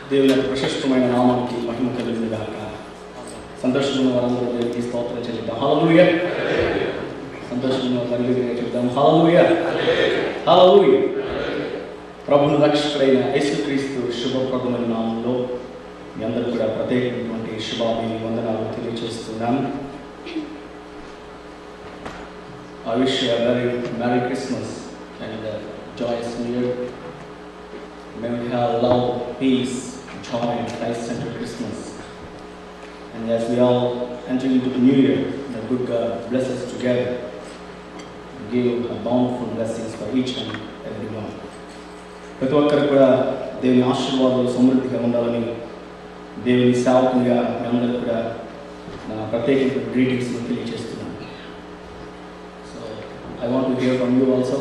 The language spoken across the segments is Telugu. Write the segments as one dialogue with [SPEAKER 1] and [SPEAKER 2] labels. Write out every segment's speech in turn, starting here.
[SPEAKER 1] దేవుని యొక్క ప్రశస్తమైన నామానికి మహిమ కలిగింది గాక సంతోషమైన వారందరూ దేవునికి స్తోత్రం చెల్లిద్దాం హల్లెలూయ సంతోషమైన వారందరూ చెప్తాం హల్లెలూయ హల్లెలూయ ప్రభుని రక్షకుడైన యేసుక్రీస్తు శుభప్రదమైన నామంలో మీ అందరూ కూడా ప్రత్యేకమైనటువంటి శుభాభి వందనాలు తెలియజేస్తున్నాను I wish you a very Merry Christmas and a joyous New Year. May we have love, peace, joy, and Christ-centered Christmas. And as we all enter into the New Year, the good God bless us together and give a bountiful blessings for each and every one. ప్రతి ఒక్కరు కూడా దేవుని ఆశీర్వాదాలు సమృద్ధిగా ఉండాలని దేవుని సేవకునిగా మీ అందరూ కూడా నా ప్రత్యేక గ్రీటింగ్స్ తెలియజేస్తున్నాను so I want to hear from you also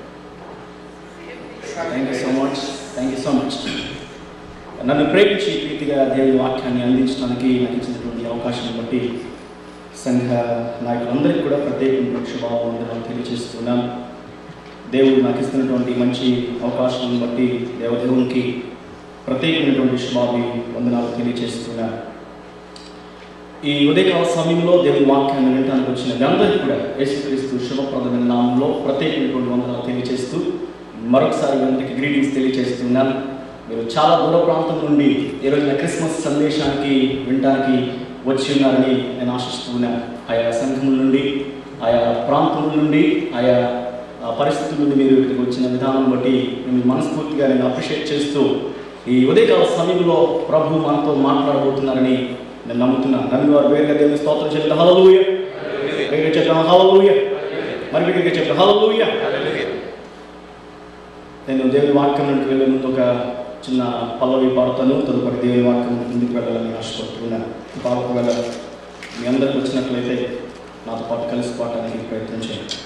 [SPEAKER 1] thank you so much thank you so much నన్ను ప్రేమించి ప్రీతిగా దేవుని వాక్యాన్ని అందించడానికి నాకు ఇచ్చినటువంటి అవకాశం బట్టి సంఘ నాయకులందరికీ కూడా ప్రత్యేకమైన శుభావందనాలు తెలియజేస్తున్నాను దేవుడు నాకు ఇస్తున్నటువంటి మంచి అవకాశం బట్టి దేవదేవునికి ప్రత్యేకమైనటువంటి శుభాభి వందనాలు తెలియజేస్తున్నాను ఈ ఉదయకాల సమయంలో దేవుని వాక్యాన్ని వినడానికి వచ్చిన అందరికీ కూడా యేసుక్రీస్తు శుభప్రదమైన నామంలో ప్రత్యేకమైనటువంటి వందనాలు తెలియజేస్తూ మరొకసారి అందరికి గ్రీటింగ్స్ తెలియజేస్తున్నాను మీరు చాలా దూర ప్రాంతం నుండి ఈ రోజున క్రిస్మస్ సందేశానికి వినడానికి వచ్చి ఉన్నారని నేను ఆశిస్తున్నాను ఆయా సంఘం నుండి ఆయా ప్రాంతం నుండి ఆయా ఆ పరిస్థితుల నుండి మీరు ఇక్కడికి వచ్చిన విధానం బట్టి మిమ్మల్ని మనస్ఫూర్తిగా నేను అప్రిషియేట్ చేస్తూ ఈ ఉదయకాల సమయంలో ప్రభు మనతో మాట్లాడబోతున్నారని నేను నమ్ముతున్నాను నన్ను వారు వేరుగా దేవుని స్తోత్రం చెప్తా హలలుయ వేరుగా చెప్తాం హలలుయ మరి వేరుగా చెప్తా హలలుయ నేను దేవుని వాక్యం నుండి వెళ్ళే ముందు ఒక చిన్న పల్లవి పాడుతాను తదుపరి దేవుని వాక్యం ముందుకు వెళ్ళాలని ఆశపడుతున్నాను ఈ పాలకు వేళ మీ అందరికి వచ్చినట్లయితే నాతో పాటు కలిసి పాడటానికి ప్రయత్నం చేయండి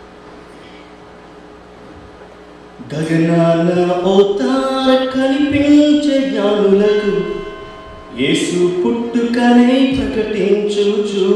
[SPEAKER 1] గగనాన ఓతార కనిపించే జ్ఞానులకు యేసు పుట్టుకనే ప్రకటించుచు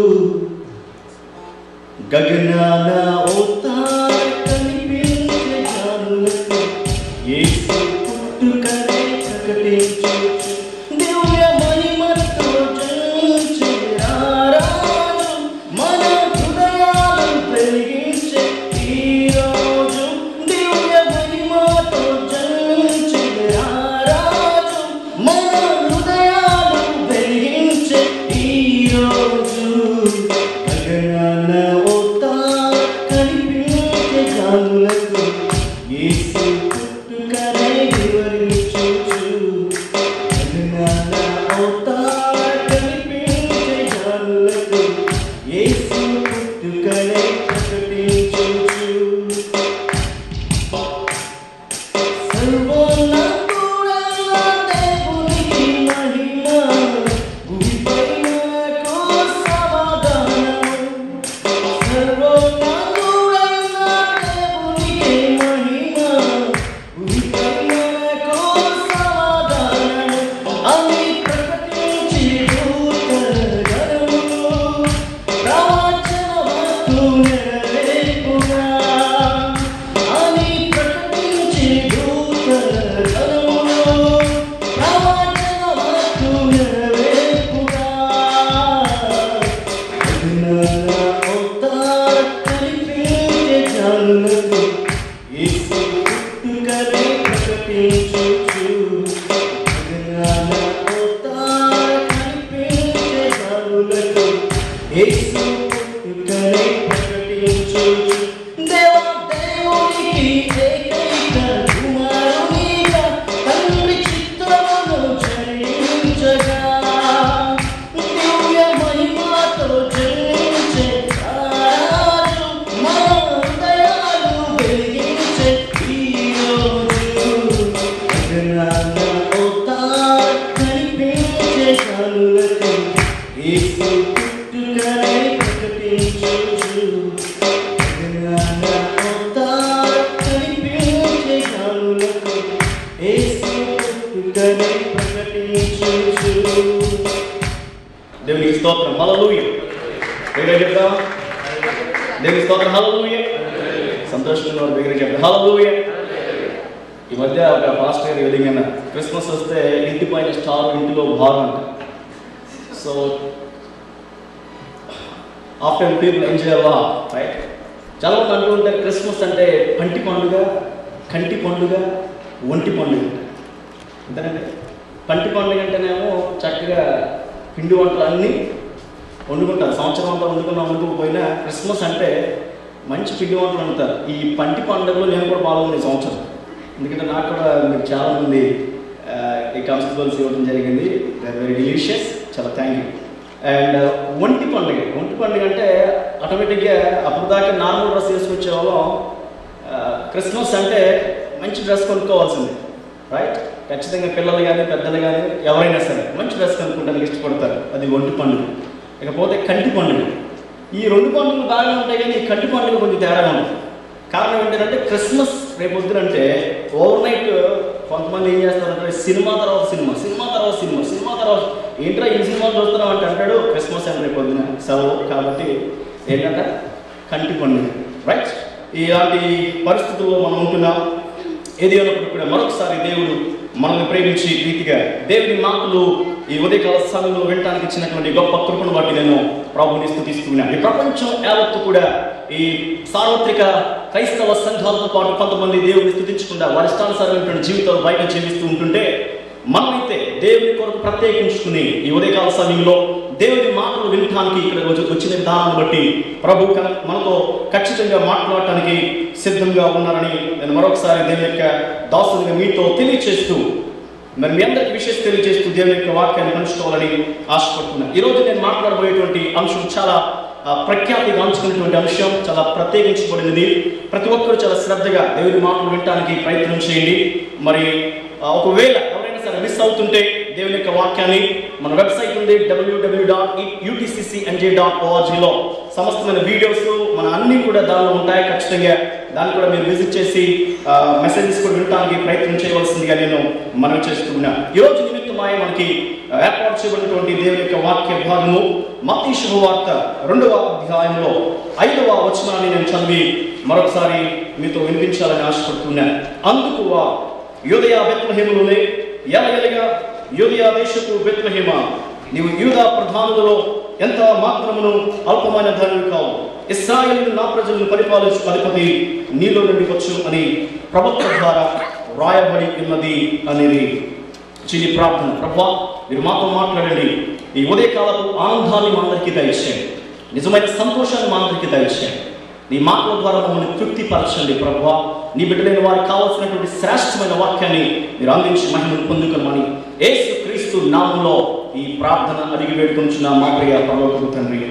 [SPEAKER 1] గగనాన ఓతార కనిపించే జ్ఞానులకు యేసు పుట్టుకనే ప్రకటించుచు దివ్య మహిమతో జయించే రారాజు మన హృదయాలను వెలిగించే ఈ రోజు దివ్య మహిమతో జయించే రారాజు మన హృదయాలను వెలిగించే ఈ రోజు గగనాన ఓతా కనిపించే గాలులకు యేసు పుట్టుకనే వివరించుచు గగనాన ఓతా కనిపించే గాలులకు యేసు పుట్టుకనే ప్రకటించుచు సర్వోన్నతుడైన దేవునికి మహిమ, భూమిపైనకు సమాధానం. సర్వోన్నతుడైన దేవునికి మహిమ, భూమిపైనకు సమాధానం. అని ప్రకటించి దూతగణము, ప్రవచనవస్తు నెరవేర్పుగా. అని ప్రకటించి దూతగణము, ప్రవచనవస్తు నెరవేర్పుగా. గగనాల అవతార కనిపించే జానులకు యేసు పుట్టుకనే ప్రకటించుచు. గగనాల అవతార కనిపించే జానులకు యేసు పుట్టుకనే ప్రకటించుచు. దేవా దేవునికి ఏకైక కుమారునిగా తండ్రి చిత్తమును జయించగా దివ్య మహిమతో జయించే రాజు మా హృదయాలు వెలిగించే ఈ రోజు. గగనాన అవతార కనిపించే కనులకు యేసు పుట్టుకనే ప్రకటించుచు. గగనాన అవతార కనిపించే కనులకు యేసు పుట్టుకనే ప్రకటించుచు. దేవునికి స్తోత్రం హల్లెలూయా వేరే చెప్తావా దేవునికి స్తోత్రం హల్లెలూయా సంతోషంగా వారు దగ్గర చెప్తారు హల్లెలూయా ఈ మధ్య ఒక ఫాస్ట్ గారు విధంగా క్రిస్మస్ వస్తే ఇంటి పైన స్టార్ ఇంటిలో భారం అంట సో ఆఫ్టర్ పీపుల్ ఎంజాయ్ లా రైట్ చాలా మంది అంటూ ఉంటారు క్రిస్మస్ అంటే పంటి పండుగ కంటి పండుగ ఒంటి పండుగ అంతేనండి పంటి పండుగ అంటేనేమో చక్కగా పిండి వంటలు అన్నీ వండుకుంటారు సంవత్సరం అంతా వండుకున్నా వండుకోకపోయినా క్రిస్మస్ అంటే మంచి పిండి వంటలు వండుతారు ఈ పంటి పండుగలో నేను కూడా పాల్గొంది ఈ సంవత్సరం ఎందుకంటే నాకు కూడా మీరు చాలామంది ఆ, ఈ కన్స్టబుల్స్ ఇవ్వడం జరిగింది వెరీ డిలీషియస్ చాలా థ్యాంక్ యూ అండ్ ఒంటి పండుగ ఒంటి పండుగ అంటే ఆటోమేటిక్గా అప్పుడు దాకా నార్మల్ డ్రెస్ వేసుకొచ్చే వాళ్ళం ఆ, క్రిస్మస్ అంటే మంచి డ్రెస్ కొనుక్కోవాల్సిందే రైట్ ఖచ్చితంగా పిల్లలు కానీ పెద్దలు కానీ ఎవరైనా సరే మంచి డ్రెస్ కొనుక్కోవడానికి ఇష్టపడతారు అది ఒంటి పండుగ ఇకపోతే కంటి పండుగ ఈ రెండు పండుగలు బాగానే ఉంటాయి కానీ ఈ కంటి పండుగ కొంచెం తేడా ఉంటుంది కారణం ఏంటంటే క్రిస్మస్ రేపు పొద్దునంటే ఓవర్ నైట్ కొంతమంది ఏం చేస్తారంటే సినిమా తర్వాత సినిమా సినిమా తర్వాత సినిమా సినిమా తర్వాత ఏంట్రా ఈ సినిమా చూస్తున్నాం అంటే అంటాడు క్రిస్మస్ అని రేపు పొద్దున సెలవు కాబట్టి ఏంటంటే కంటి పండుగ రైట్ ఇలాంటి పరిస్థితుల్లో మనం ఉంటున్నాం ఏది అయినప్పుడు కూడా మరొకసారి దేవుడు మనల్ని ప్రేమించి రీతిగా దేవుని మాటలు ఈ ఉదయకాల సమయంలో వినడానికి ఇచ్చినటువంటి గొప్ప కృపను బట్టి నేను ప్రభుని స్థుతిస్తున్నాను ఈ ప్రపంచం యావత్తు కూడా ఈ సార్వత్రిక క్రైస్తవ సంఘాలతో పాటు కొంతమంది దేవుని స్థుతించకుండా వారి ఇష్టానుసారమైనటువంటి జీవితాలు బయట జీవిస్తూ ఉంటుంటే మనమైతే దేవుని కొరకు ప్రత్యేకించుకుని ఈ ఉదయకాల సమయంలో దేవుని మాటలు వినడానికి ఇక్కడ వచ్చి- వచ్చిన విధానాన్ని బట్టి ప్రభు కన- మనతో ఖచ్చితంగా మాట్లాడటానికి సిద్ధంగా ఉన్నారని నేను మరొకసారి దేవుని యొక్క దాసునిగా మీతో తెలియచేస్తూ మరి మీ అందరికి విషయం తెలియజేస్తూ దేవుని యొక్క వాక్యాన్ని పంచుకోవాలని ఆశపడుతున్నాను ఈరోజు నేను మాట్లాడబోయేటువంటి అంశం చాలా ఆ, ప్రఖ్యాతి గాంచుకున్నటువంటి అంశం చాలా ప్రత్యేకించబడినది ప్రతి ఒక్కరు చాలా శ్రద్ధగా దేవుని మాటలు వినడానికి ప్రయత్నం చేయండి మరి ఆ, ఒకవేళ ఎవరైనా సరే మిస్ అవుతుంటే దేవుని యొక్క వాక్యాన్ని మన వెబ్సైట్ ఉంది డబ్ల్యూడబ్ల్యూ డాట్ యూటీసీసీఎన్జే డాట్ ఓఆర్జీలో సమస్తమైన వీడియోస్ మన అన్ని కూడా దానిలో ఉంటాయి ఖచ్చితంగా దాన్ని కూడా మీరు విజిట్ చేసి మెసేజెస్ కూడా వినడానికి ప్రయత్నం చేయవలసిందిగా నేను మనవి చేస్తున్నా ఈ రోజు నిమిత్తమై మనకి ఆ, ఏర్పాటు చేయబడినటువంటి దేవుని యొక్క వాక్య భాగము మత్తీ శుభవార్త రెండవ అధ్యాయంలో ఐదవ వచనాన్ని నేను చదివి మరొకసారి మీతో వినిపించాలని ఆశపడుతున్నాను అందుకు వా యోదయ బెత్లహేములోనే ఎలయలగా యోదయ దేశపు బెత్లహేమ నీవు యూదా ప్రధానులలో ఎంత మాత్రమును అల్పమైన ధనులు కావు ఇస్రాయేలు నా ప్రజలను పరిపాలించు అధిపతి నీలో నుండి వచ్చు అని ప్రభుత్వ ద్వారా వ్రాయబడి ఉన్నది అనేది చిన్ని ప్రార్థన ప్రభా మీరు మాతో మాట్లాడండి ఈ ఉదయకాలపు ఆనందాన్ని మా అందరికీ దయచేయండి నిజమైన సంతోషాన్ని మా అందరికీ దయచేయండి నీ మాటల ద్వారా మమ్మల్ని తృప్తిపరచండి ప్రభా నీ బిడ్డలైన వారికి కావాల్సినటువంటి శ్రేష్టమైన వాక్యాన్ని మీరు అందించి మహిమను పొందుకోమని యేసు క్రీస్తు నామంలో ఈ ప్రార్థన అడిగి వేడుకొంచున్న మా ప్రియ పరలోకపు తండ్రి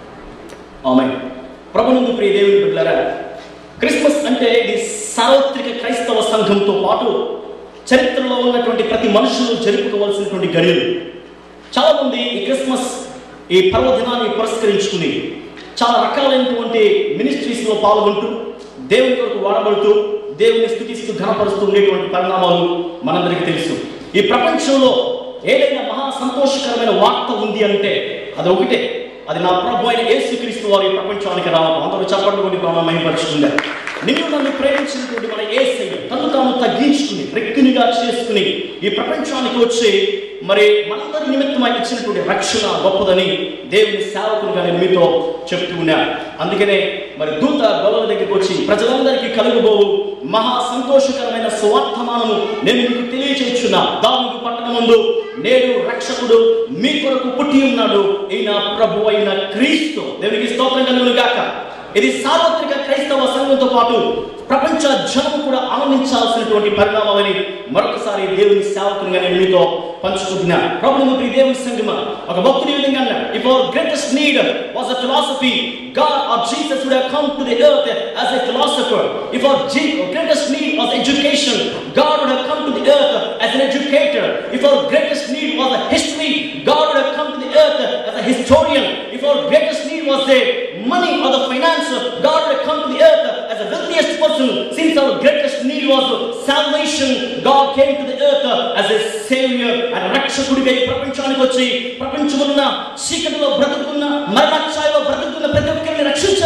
[SPEAKER 1] ఆమె ప్రభునందు ప్రియ దేవుని బిడ్డలారా క్రిస్మస్ అంటే ఇది సార్వత్రిక క్రైస్తవ సంఘంతో పాటు చరిత్రలో ఉన్నటువంటి ప్రతి మనుషులు జరుపుకోవాల్సినటువంటి గడియలు చాలా మంది ఈ క్రిస్మస్ ఈ పర్వదినాన్ని పురస్కరించుకుని చాలా రకాలైనటువంటి మినిస్ట్రీస్లో పాల్గొంటూ దేవుని కొరకు వాడబడుతూ దేవుని స్థుతిస్తూ ఘనపరుస్తూ ఉండేటువంటి పరిణామాలు మనందరికీ తెలుసు ఈ ప్రపంచంలో ఏదైనా మహా సంతోషకరమైన వార్త ఉంది అంటే అది ఒకటే అది నా ప్రభు అయిన యేసుక్రీస్తు వారి ప్రపంచానికి రావడం అందరూ చప్పట్లు కొట్టి ప్రభావం మహిమపరుచుకుందారు నిన్ను నన్ను ప్రేమించినటువంటి మన ఏసయ్య తను తాను తగ్గించుకుని రెక్కినిగా చేసుకుని ఈ ప్రపంచానికి వచ్చి మరి మనందరి నిమిత్తమై ఇచ్చినటువంటి రక్షణ గొప్పదని దేవుని సేవకులుగా నేను మీతో చెప్తూ ఉన్నాను అందుకనే మరి దూత గొల్లల దగ్గరికి వచ్చి ప్రజలందరికీ కలుగుబోవు మహా సంతోషకరమైన సువార్థమానము నేను మీకు తెలియచేస్తున్నా దానికి పట్టణమందు నేడు రక్షకుడు మీ కొరకు పుట్టి ఉన్నాడు ఈయన ప్రభు అయిన క్రీస్తు దేవునికి స్తోత్రం కలుగును గాక ఇది సార్వత్రిక క్రైస్తవ సంఘంతో పాటు ప్రపంచ జనం కూడా ఆనందించాల్సినటువంటి పరిణామాలని మరొకసారి దేవుని సేవకునిగా నేను మీతో పంచుకుంటున్నా ప్రభుత్వం ఈ దేవుని సంగమ ఒక భక్తుని ఈ విధంగా అన్నాడు if our greatest need was a philosophy God or Jesus would have come to the earth as a philosopher if our greatest need was education God would have come to the earth as an educator if our greatest need was a history God would have come to the earth as a historian if our greatest need was the money or the finance, God would have come to the earth as the wealthiest person. Since our greatest need was salvation, God came to the earth as a savior and రక్షకుడిగా ఈ ప్రపంచానికి వచ్చి ప్రపంచమున్న చీకటిలో బ్రతుకుతున్న మరణాఛాయలో బ్రతుకుతున్న ప్రతి ఒక్కరిని రక్షించాలనే ఉద్దేశం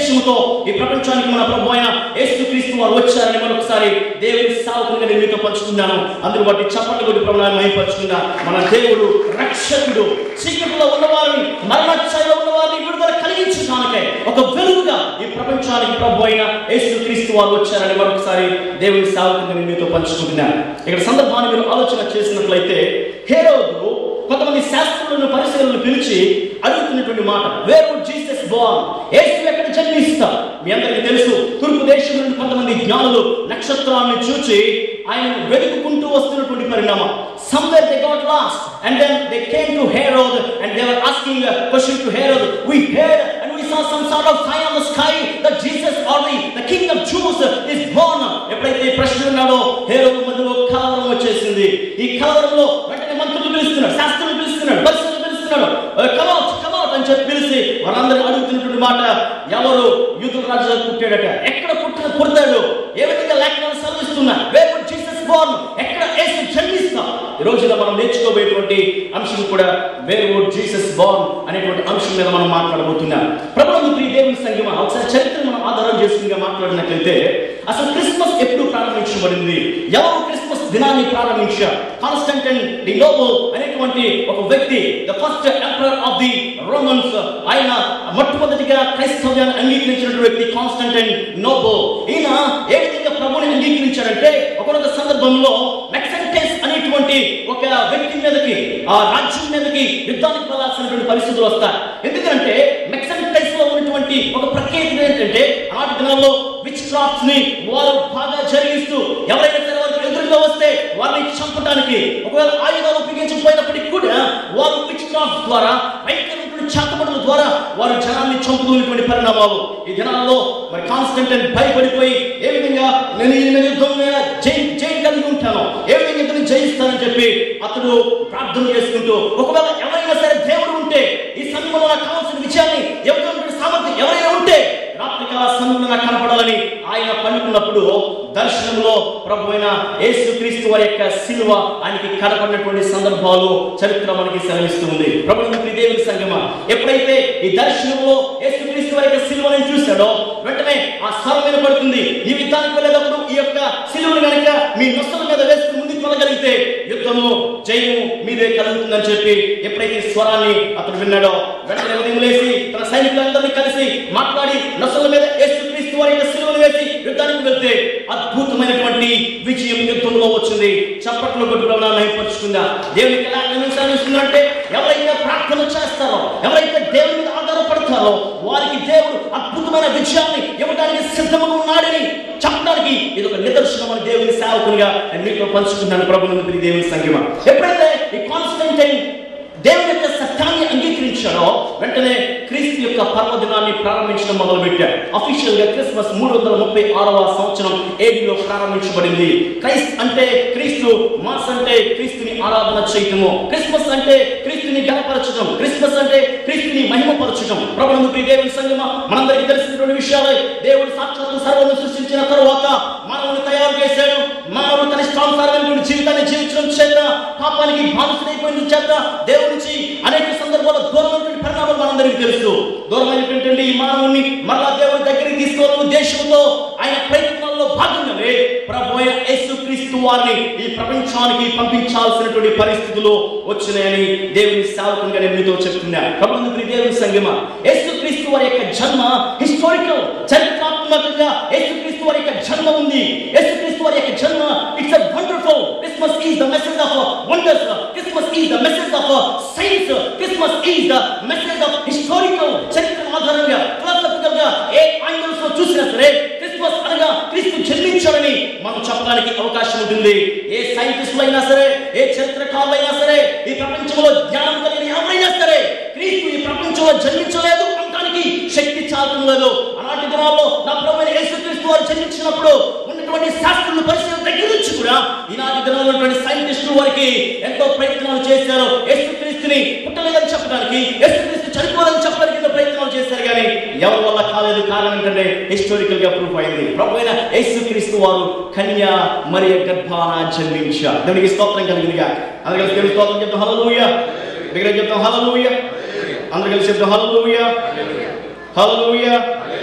[SPEAKER 1] ఉద్దేశంతో ఈ ప్రపంచానికి మన ప్రభు అయిన యేసుక్రీస్తు వారు వచ్చారని మరొకసారి దేవుని సావుకునిగా నేను మీతో పంచుకున్నాను అందును బట్టి చప్పట్లు కొట్టి ప్రభుత్వాన్ని మహిపరుచుకున్నా మన దేవుడు రక్షకుడు చీకటిలో ఉన్నవారిని మరణఛాయలో ఉన్నవారిని విడుదల కలిగించడానికే ఒక వెలుగుగా ఈ ప్రపంచానికి ప్రభు అయిన యేసుక్రీస్తు వారు వచ్చారని మరొకసారి దేవుని సావుకునిగా నేను మీతో పంచుకుంటున్నాను ఇక్కడ సందర్భాన్ని మీరు ఆలోచన చేసినట్లయితే హేరోదు కొంతమంది శాస్త్రులను పరిశీలనలు పిలిచి అడుగుతున్నటువంటి మాట వేరు జీసస్ బాల్ యేసు ఎక్కడ జన్మిస్తా మీ అందరికీ తెలుసు తూర్పు దేశం నుండి కొంతమంది జ్ఞానులు నక్షత్రాన్ని చూచి ఆయన వెతుకుకుంటూ వస్తున్నటువంటి పరిణామం somewhere they got lost and then they came to Herod and they were asking a question to Herod we heard and we saw some sort of sign on the sky that Jesus or the, the king of Jews is born ఎప్పుడైతే ఈ ప్రశ్న ఉన్నాడో హేరోదు మధ్యలో కలవరం వచ్చేసింది ఈ కలవరంలో వెంటనే మంత్రులు పిలుస్తున్నాడు శాస్త్రులు పిలుస్తున్నాడు పరిస్థితులు పిలుస్తున్నాడు కమౌట్ కమౌట్ అని చెప్పి పిలిచి వాళ్ళందరూ అడుగుతున్నటువంటి మాట ఎవరు యూదుల రాజు పుట్టాడట ఎక్కడ పుట్టిన పుడతాడు ఏ విధంగా లేఖనాలు సెలవిస్తున్నా వేర్ జీసస్ బోర్న్ ఎక్కడ యేసు జన్మిస్తా ఈ రోజున మనం నేర్చుకోబోయేటువంటి అంశం కూడా వేర్ వుడ్ జీసస్ బోర్న్ అనేటువంటి అంశం మీద మనం మాట్లాడబోతున్నాం ప్రభుత్వం ప్రియ దేవుని సంగమ ఒకసారి చరిత్ర మనం ఆధారం చేసుకుని మాట్లాడినట్లయితే అసలు క్రిస్మస్ ఎప్పుడు ప్రారంభించబడింది ఎవరు క్రిస్మస్ దినాన్ని ప్రారంభించారు కాన్స్టంటైన్ ది నోబుల్ అనేటువంటి ఒక వ్యక్తి the first emperor of the Romans ఆయన మొట్టమొదటిగా క్రైస్తవ్యాన్ని అంగీకరించినటువంటి వ్యక్తి కాన్స్టంటైన్ నోబుల్ ఈయన ఏ విధంగా ప్రభుని అంగీకరించాడంటే ఒకనొక సందర్భంలో మెక్సెంటెస్ అనేటువంటి ఒక వ్యక్తి మీదకి ఆ రాజ్యం మీదకి యుద్ధానికి వెళ్ళాల్సినటువంటి పరిస్థితులు వస్తాయి ఎందుకంటే మెక్సెంటెస్ లో ఉన్నటువంటి ఒక ప్రత్యేకత ఏంటంటే ఆనాటి దినాల్లో విచ్ క్రాఫ్ట్స్ ని వారు బాగా జరిగిస్తూ ఎవరైనా సరే వారికి ఎదురుగా వస్తే వారిని చంపడానికి ఒకవేళ ఆయుధాలు ఉపయోగించకపోయినప్పటికీ కూడా వారు విచ్ క్రాఫ్ట్ ద్వారా భయంకరమైనటువంటి చేతపడుల ద్వారా వారు జనాన్ని చంపుతున్నటువంటి పరిణామాలు ఈ దినాల్లో మరి కాన్స్టెంట్ భయపడిపోయి ఏ విధంగా నేను ఈ యుద్ధం మీద జై జై కలిగి ఉంటాను ఏ విధంగా ఇతన్ని జయిస్తానని చెప్పి అతడు ప్రార్థన చేసుకుంటూ ఒకవేళ ఎవరైనా సరే దేవుడు ఉంటే ఈ సమయంలో నాకు కావాల్సిన విజయాన్ని ఎవరైనా సామర్థ్యం ఎవరైనా ఉంటే రాత్రికాల సమయంలో నాకు కనపడాలని ఆయన పలుకున్నప్పుడు దర్శనంలో ప్రభు అయిన యేసుక్రీస్తు వారి యొక్క సిలువ ఆయనకి కనపడినటువంటి సందర్భాలు చరిత్ర మనకి సెలవిస్తుంది ప్రభు అయిన దేవుని సంగమ ఎప్పుడైతే ఈ దర్శనంలో యేసుక్రీస్తు వారి యొక్క సిలువని చూశాడో వెంటనే ఆ స్వరం వినపడుతుంది ఈ యుద్ధానికి వెళ్ళేటప్పుడు ఈ యొక్క సిలువను కనుక మీ నొసల మీద వేసుకుని ముందుకు వెళ్ళగలిగితే యుద్ధము జయము మీదే కలుగుతుందని చెప్పి ఎప్పుడైతే ఈ స్వరాన్ని అతడు విన్నాడో వెంటనే ఉదయం లేచి తన సైనికులందరినీ కలిసి మాట్లాడి నొసల మీద యేసుక్రీస్తు వారి యొక్క సిలువను వేసి యుద్ధానికి వెళ్తే అద్భుతమైనటువంటి విజయం యుద్ధంలో వచ్చింది చప్పట్లు కొట్టుకున్నా నయపరుచుకుందా దేవునికి ఎలా అంటే ఎవరైతే ప్రార్థన చేస్తారో ఎవరైతే దేవుని మీద ఆధారపడతారో వారికి దేవుడు అద్భుతమైన విజయాన్ని ఇవ్వడానికి సిద్ధంగా ఉన్నాడని చెప్పడానికి ఇది ఒక నిదర్శనం అని దేవుని సేవకునిగా నేను మీతో పంచుకున్నాను ప్రభుత్వ దేవుని సంగమ ఎప్పుడైతే ఈ కాన్స్టెంటైన్ దేవుని యొక్క సత్యాన్ని అంగీకరించాడో వెంటనే క్రీస్తు యొక్క పర్వదినాన్ని ప్రారంభించడం మొదలుపెట్టాడు అఫీషియల్ గా క్రిస్మస్ మూడు వందల ముప్పై ఆరవ సంవత్సరం ఏడిలో ప్రారంభించబడింది క్రైస్ట్ అంటే క్రీస్తు మాస్ అంటే క్రీస్తుని ఆరాధన చేయటము క్రిస్మస్ అంటే క్రీస్తుని గణపరచడం క్రిస్మస్ అంటే క్రీస్తుని మహిమపరచడం ప్రభుత్వ దేవుని సంగమ మనందరికీ తెలిసినటువంటి విషయాలే దేవుడు సాక్షాత్తు సర్వను సృష్టించిన తరువాత మానవుని తయారు చేశాడు మానవుడు తన ఇష్టానుసారమైనటువంటి జీవితాన్ని జీవించడం చేత పాపానికి బానిసైపోయిన చేత దేవుడి నుంచి అనేక సందర్భాల్లో దూరమైనటువంటి పరిణామాలు మనందరికీ తెలుసు దూరమైనటువంటి ఈ మానవుని మరలా దేవుడి దగ్గరికి తీసుకోవాలని ఉద్దేశంతో ఆయన ప్రయత్నాల్లో భాగంగానే ప్రభు అయిన యేసుక్రీస్తు వారిని ఈ ప్రపంచానికి పంపించాల్సినటువంటి పరిస్థితులు వచ్చినాయని దేవుని సేవకునిగా నేను మీతో చెప్తున్నాను ప్రభుత్వ దేవుని సంగమ యేసుక్రీస్తు వారి యొక్క జన్మ హిస్టారికల్ చరిత్రాత్మకంగా యేసుక్రీస్తు వారి యొక్క జన్మ ఉంది యేసుక్రీస్తు వారి యొక్క జన్మ it's a wonderful Christmas is the message of wonders Christmas is the message of science Christmas is the message of historical చరిత్ర ఆధారంగా ఫిలాసఫికల్ గా ఏ యాంగిల్స్ లో చూసినా సరే క్రిస్మస్ అనగా క్రీస్తు జన్మించాడని మనం చెప్పడానికి అవకాశం ఉంటుంది ఏ సైంటిస్టులు అయినా సరే ఏ చరిత్రకారులు అయినా సరే ఈ ప్రపంచంలో జ్ఞానం కలిగిన ఎవరైనా సరే క్రీస్తు ఈ ప్రపంచంలో జన్మించలేదు అనడానికి శక్తి చాలటం లేదు అలాంటి దినాల్లో నా ప్రభు యేసుక్రీస్తు వారు జన్మించినప్పుడు ఉన్నటువంటి శాస్త్రులు పరిశీలన దగ్గర నుంచి కూడా ఈనాటి దినాల్లో ఉన్నటువంటి సైంటిస్టులు వారికి ఎంతో ప్రయత్నాలు చేశారు యేసుక్రీస్తుని పుట్టలేదని చెప్పడానికి యేసుక్రీస్తు చనిపోలేదని చెప్పడానికి ఎంతో ప్రయత్నాలు చేశారు కానీ ఎవరి వల్ల కాలేదు కారణం ఏంటంటే హిస్టారికల్ గా ప్రూఫ్ అయింది ప్రభు అయిన యేసుక్రీస్తు వారు కన్యా మరియ గర్భాన జన్మించారు దేవునికి స్తోత్రం కలిగిందిగా అందరికీ కలిసి దేవునికి స్తోత్రం చెప్తాం హల్లెలూయా దగ్గర చెప్తాం హల్లెలూయా అందరూ కలిసి చెప్తాం హల్లెలూయా హల్లెలూయా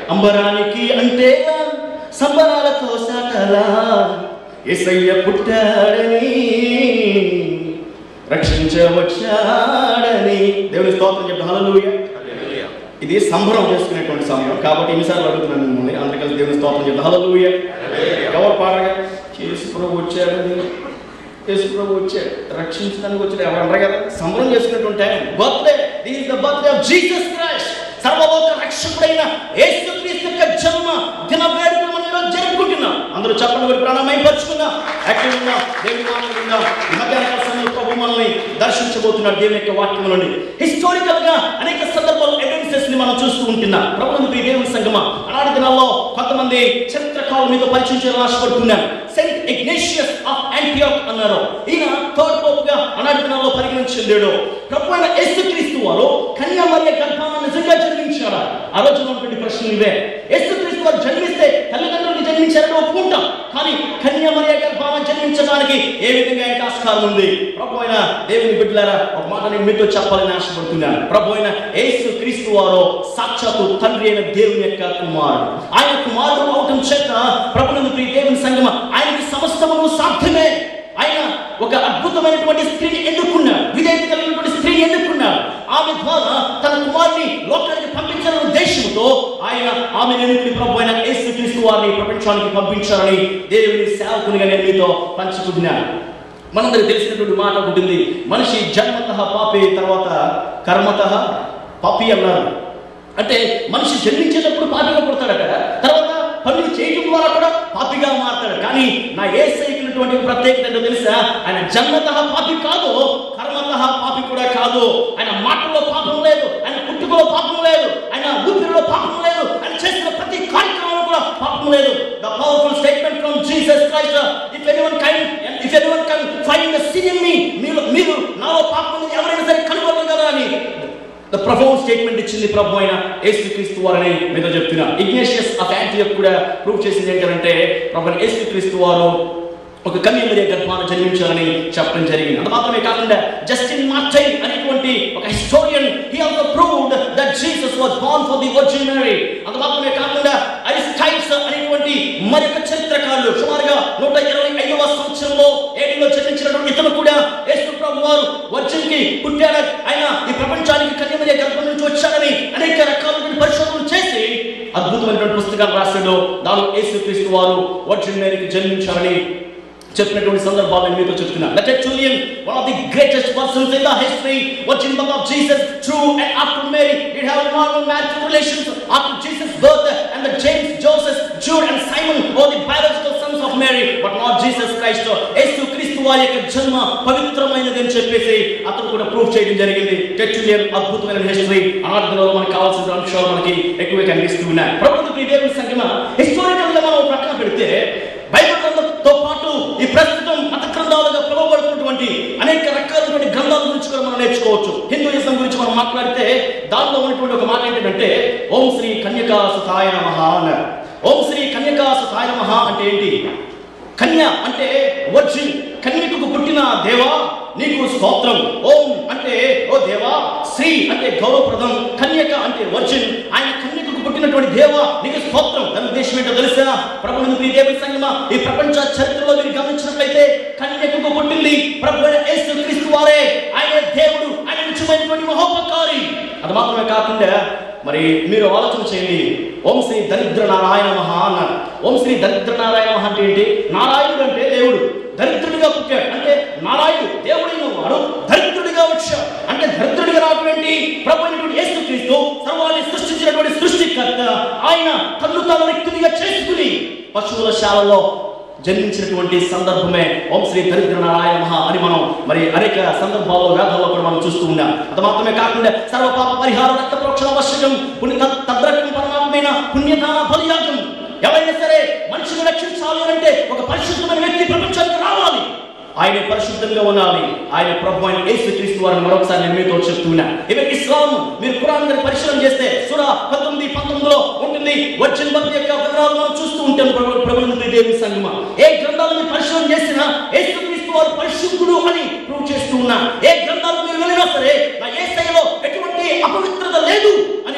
[SPEAKER 1] అంబరానికి అంటే సంబరాలతో సాటలా ఎసయ్య పుట్టాడని రక్షించవచ్చాడని దేవుని స్తోత్రం చెప్పి హల్లెలూయా ఇది సంబరం చేసుకునేటువంటి సమయం కాబట్టి ఎన్నిసార్లు అడుగుతున్నాను మిమ్మల్ని అందుకని దేవుని స్తోత్రం చెప్పి హల్లెలూయా ఎవరు పాడగా యేసు ప్రభు వచ్చాడని యేసు ప్రభు వచ్చాడు రక్షించడానికి వచ్చాడు ఎవరు అంటారు కదా సంబరం చేసుకునేటువంటి time birthday this is the birthday of Jesus Christ సర్వలోక రక్షకుడైన యేసు క్రీస్తు యొక్క జన్మ దిన వేడుకలు మనం ఈరోజు జరుపుకుంటున్నాం అందరూ చెప్పండి మరి ప్రాణమై పరుచుకుందాం యాక్టివ్ ఉందాం దేవుని మాటలు ఉందాం ఈ మధ్యాహ్న సమయంలో ప్రభు మనల్ని దర్శించబోతున్నాడు దేవుని యొక్క వాక్యం నుండి హిస్టారికల్ గా అనేక సందర్భాల్లో ఎవిడెన్సెస్ ని మనం చూస్తూ ఉంటున్నాం ప్రభుత్వ ఈ దేవుని సంగమ అలాంటి దినాల్లో కొంతమంది చరిత్రకాలు మీతో పరిచయం చేయాలని ఆశపడుతున్నాను సెయింట్ ఇగ్నేషియస్ ఆఫ్ యాంటియాక్ అన్నారు ఈయన థర్డ్ పోప్ గా అలాంటి దినాల్లో పరిగణించాడు ప్రభు అయిన యేసుక్రీస్తు వారు కన్యామర్య గర్భాన నిజంగా జన్మించారా ఆ రోజు ఉన్నటువంటి ప్రశ్నలు ఇవే యేసుక్రీస్తు వారు జన్మిస్తే తల్లిదండ్రులకి జన్మించారని ఒప్పుకుంటాం కానీ కన్యామర్య గర్భాన జన్మించడానికి ఏ విధంగా ఆయనకు ఆస్కారం ఉంది ప్రభు అయిన దేవుని బిడ్డలారా ఒక మాట నేను మీతో చెప్పాలని ఆశపడుతున్నాను ప్రభు అయిన యేసు క్రీస్తు వారు సాక్షాత్తు తండ్రి అయిన దేవుని యొక్క కుమారుడు ఆయన కుమారుడు అవటం చేత ప్రభునందు ప్రియ దేవుని సంగమ ఆయనకి సమస్తము సాధ్యమే ఆయన ఒక అద్భుతమైనటువంటి స్త్రీని ఎన్నుకున్నాడు విధేయత కలిగినటువంటి స్త్రీని ఎన్నుకున్నాడు ఆమె ద్వారా తన కుమారుని లోకానికి పంపించాలనే ఉద్దేశంతో ఆయన ఆమె ఎన్నుకుని ప్రభు అయిన యేసు క్రీస్తు వారిని ప్రపంచానికి పంపించాలని దేవుని సేవకునిగా నేను మీతో పంచుకుంటున్నాను మనందరికి తెలిసినటువంటి మాట ఒకటి ఉంటుంది మనిషి జన్మత పాపి తర్వాత కర్మత పాపి అన్నారు అంటే మనిషి జన్మించేటప్పుడు పాపిగా పుడతాడట తర్వాత పనులు చేయడం ద్వారా కూడా పాపిగా మారతాడు కానీ నా ఏ సైకినటువంటి ప్రత్యేకత ఏంటో తెలుసా ఆయన జన్మత పాపి కాదు కర్మత పాపి కూడా కాదు ఆయన మాటల్లో పాపం లేదు ఆయన పుట్టుకలో పాపం లేదు ఆయన ఊపిరిలో పాపం లేదు ఆయన చేసిన ప్రతి కార్యక్రమంలో కూడా పాపం లేదు the powerful statement from Jesus Christ if anyone can if anyone can find the sin in me మీరు మీరు నాలో పాపం ఉంది ఎవరైనా సరే కనుగొనగలరా అని ద ప్రొఫౌండ్ స్టేట్మెంట్ ఇచ్చింది ప్రభు అయిన యేసుక్రీస్తు వారని మీతో చెప్తున్నా ఇగ్నేషియస్ ఆఫ్ యాంటియక్ కూడా ప్రూవ్ చేసింది ఏంటంటే ప్రభు అయిన యేసుక్రీస్తు వారు ఒక కన్యమరియ గర్భాన్ని జన్మించాలని చెప్పడం జరిగింది అంత మాత్రమే కాకుండా జస్టిన్ మార్టై అనేటువంటి ఒక historian he also proved that Jesus was born for the virgin Mary అంత మాత్రమే కాకుండా అరిస్టైట్స్ అనేటువంటి మరొక చరిత్రకారులు సుమారుగా నూట ఇరవై ఐదవ సంవత్సరంలో ఏడులో జన్మించినటువంటి ఇతను కూడా యేసు ప్రభు వారు వర్జిన్ కి పుట్టాడు ఆయన ఈ ప్రపంచానికి కన్యమరియ గర్భం నుంచి వచ్చాడని అనేక రకాలైన పరిశోధనలు చేసి అద్భుతమైనటువంటి పుస్తకాలు రాశాడు దానిలో యేసుక్రీస్తు వారు వర్జిన్ మేరీకి జన్మించాలని చెప్పినటువంటి సందర్భాలు నేను మీతో చెప్తున్నా that Julian one of the greatest persons in the history వచ్చిన birth of Jesus through and after Mary it have normal marriage relations after Jesus birth and the James Joseph Jude and Simon oh the biological sons of Mary but not Jesus Christ యేసు క్రీస్తు వారి యొక్క జన్మ పవిత్రమైనది అని చెప్పేసి అతను కూడా ప్రూవ్ చేయడం జరిగింది టెచ్యులియన్ అద్భుతమైన హిస్టరీ ఆరాధనలో మనకు కావాల్సిన అంశాలు మనకి ఎక్కువ కనిపిస్తూ ఉన్నాయి ప్రభుత్వ దేవుని సంఖ్యమ హిస్టారికల్ గా మనం ప్రక్కన పెడితే బైబిల్ గ్రంథంతో పాటు ఈ ప్రస్తుతం మత గ్రంథాలుగా పిలువబడుతున్నటువంటి అనేక రకాలైనటువంటి గ్రంథాల గురించి కూడా మనం నేర్చుకోవచ్చు హిందూయిజం గురించి మనం మాట్లాడితే దానిలో ఉన్నటువంటి ఒక మాట ఏంటంటే ఓం శ్రీ కన్యకా సుతాయ నమః అన్నారు ఓం శ్రీ కన్యకా సుతాయ నమః అంటే ఏంటి కన్య అంటే వర్జిన్ కన్యకకు పుట్టిన దేవా నీకు స్తోత్రం ఓం అంటే ఓ దేవా శ్రీ అంటే గౌరవప్రదం కన్యక అంటే వర్జిన్ ఆయన కన్యకకు పుట్టినటువంటి దేవా నీకు స్తోత్రం దాని ఉద్దేశం ఏంటో తెలుసా ప్రభు ఈ దేవుని సంగమ ఈ ప్రపంచ చరిత్రలో మీరు గమనించినట్లయితే కన్యకకు పుట్టింది ప్రభు అయిన యేసు క్రీస్తు వారే ఆయన దేవుడు ఆయన నిజమైనటువంటి మహోపకారి అది మాత్రమే కాకుండా మరి మీరు ఆలోచన చేయండి ఓం శ్రీ దరిద్ర నారాయణ మహా అన్నారు ఓం శ్రీ దరిద్ర నారాయణ మహా అంటే ఏంటి నారాయణుడు అంటే దేవుడు దరిద్రుడిగా పుట్టాడు అంటే నారాయణుడు దేవుడైన వాడు దరిద్రుడిగా వచ్చాడు అంటే దరిద్రుడిగా రావడం ఏంటి ప్రభు అయినటువంటి యేసు క్రీస్తు సర్వాన్ని సృష్టించినటువంటి సృష్టికర్త ఆయన తన్ను తాను వ్యక్తునిగా చేసుకుని పశువుల శాలలో జన్మించినటువంటి సందర్భమే ఓం శ్రీ దరిద్ర నారాయణ మహా అని మనం మరి అనేక సందర్భాల్లో వేదాల్లో కూడా మనం చూస్తూ ఉన్నాం అది మాత్రమే కాకుండా సర్వ పాప పరిహార రక్త ప్రోక్షణ అవశ్యకం పుణ్య తద్రకం పరమాత్మైన పుణ్యదాన బలియాగం ఎవరైనా సరే మనిషిని రక్షించాలి అంటే ఒక పరిశుద్ధమైన వ్యక్తి ప్రపంచానికి రావాలి ఆయన పరిశుద్ధంగా ఉండాలి ఆయన ప్రభు ఆయన యేసు క్రీస్తు వారిని మరొకసారి నేను మీతో చెప్తున్నా ఇవి ఇస్లాం మీరు ఖురాన్ గారి పరిశీలన చేస్తే సురా పంతొమ్మిది పంతొమ్మిదిలో ఉంటుంది వచ్చిన భక్తి యొక్క వివరాలు మనం చూస్తూ ఉంటాం ప్రభు ప్రభుత్వ దేవి సంగమ ఏ గ్రంథాలు మీరు పరిశీలన చేసినా యేసు క్రీస్తు వారు పరిశుద్ధుడు అని ప్రూవ్ చేస్తూ ఉన్నా ఏ గ్రంథాలు మీరు వెళ్ళినా సరే నా ఏ స్థాయిలో ఎటువంటి అపవిత్రత లేదు అనేటువంటి సత్యం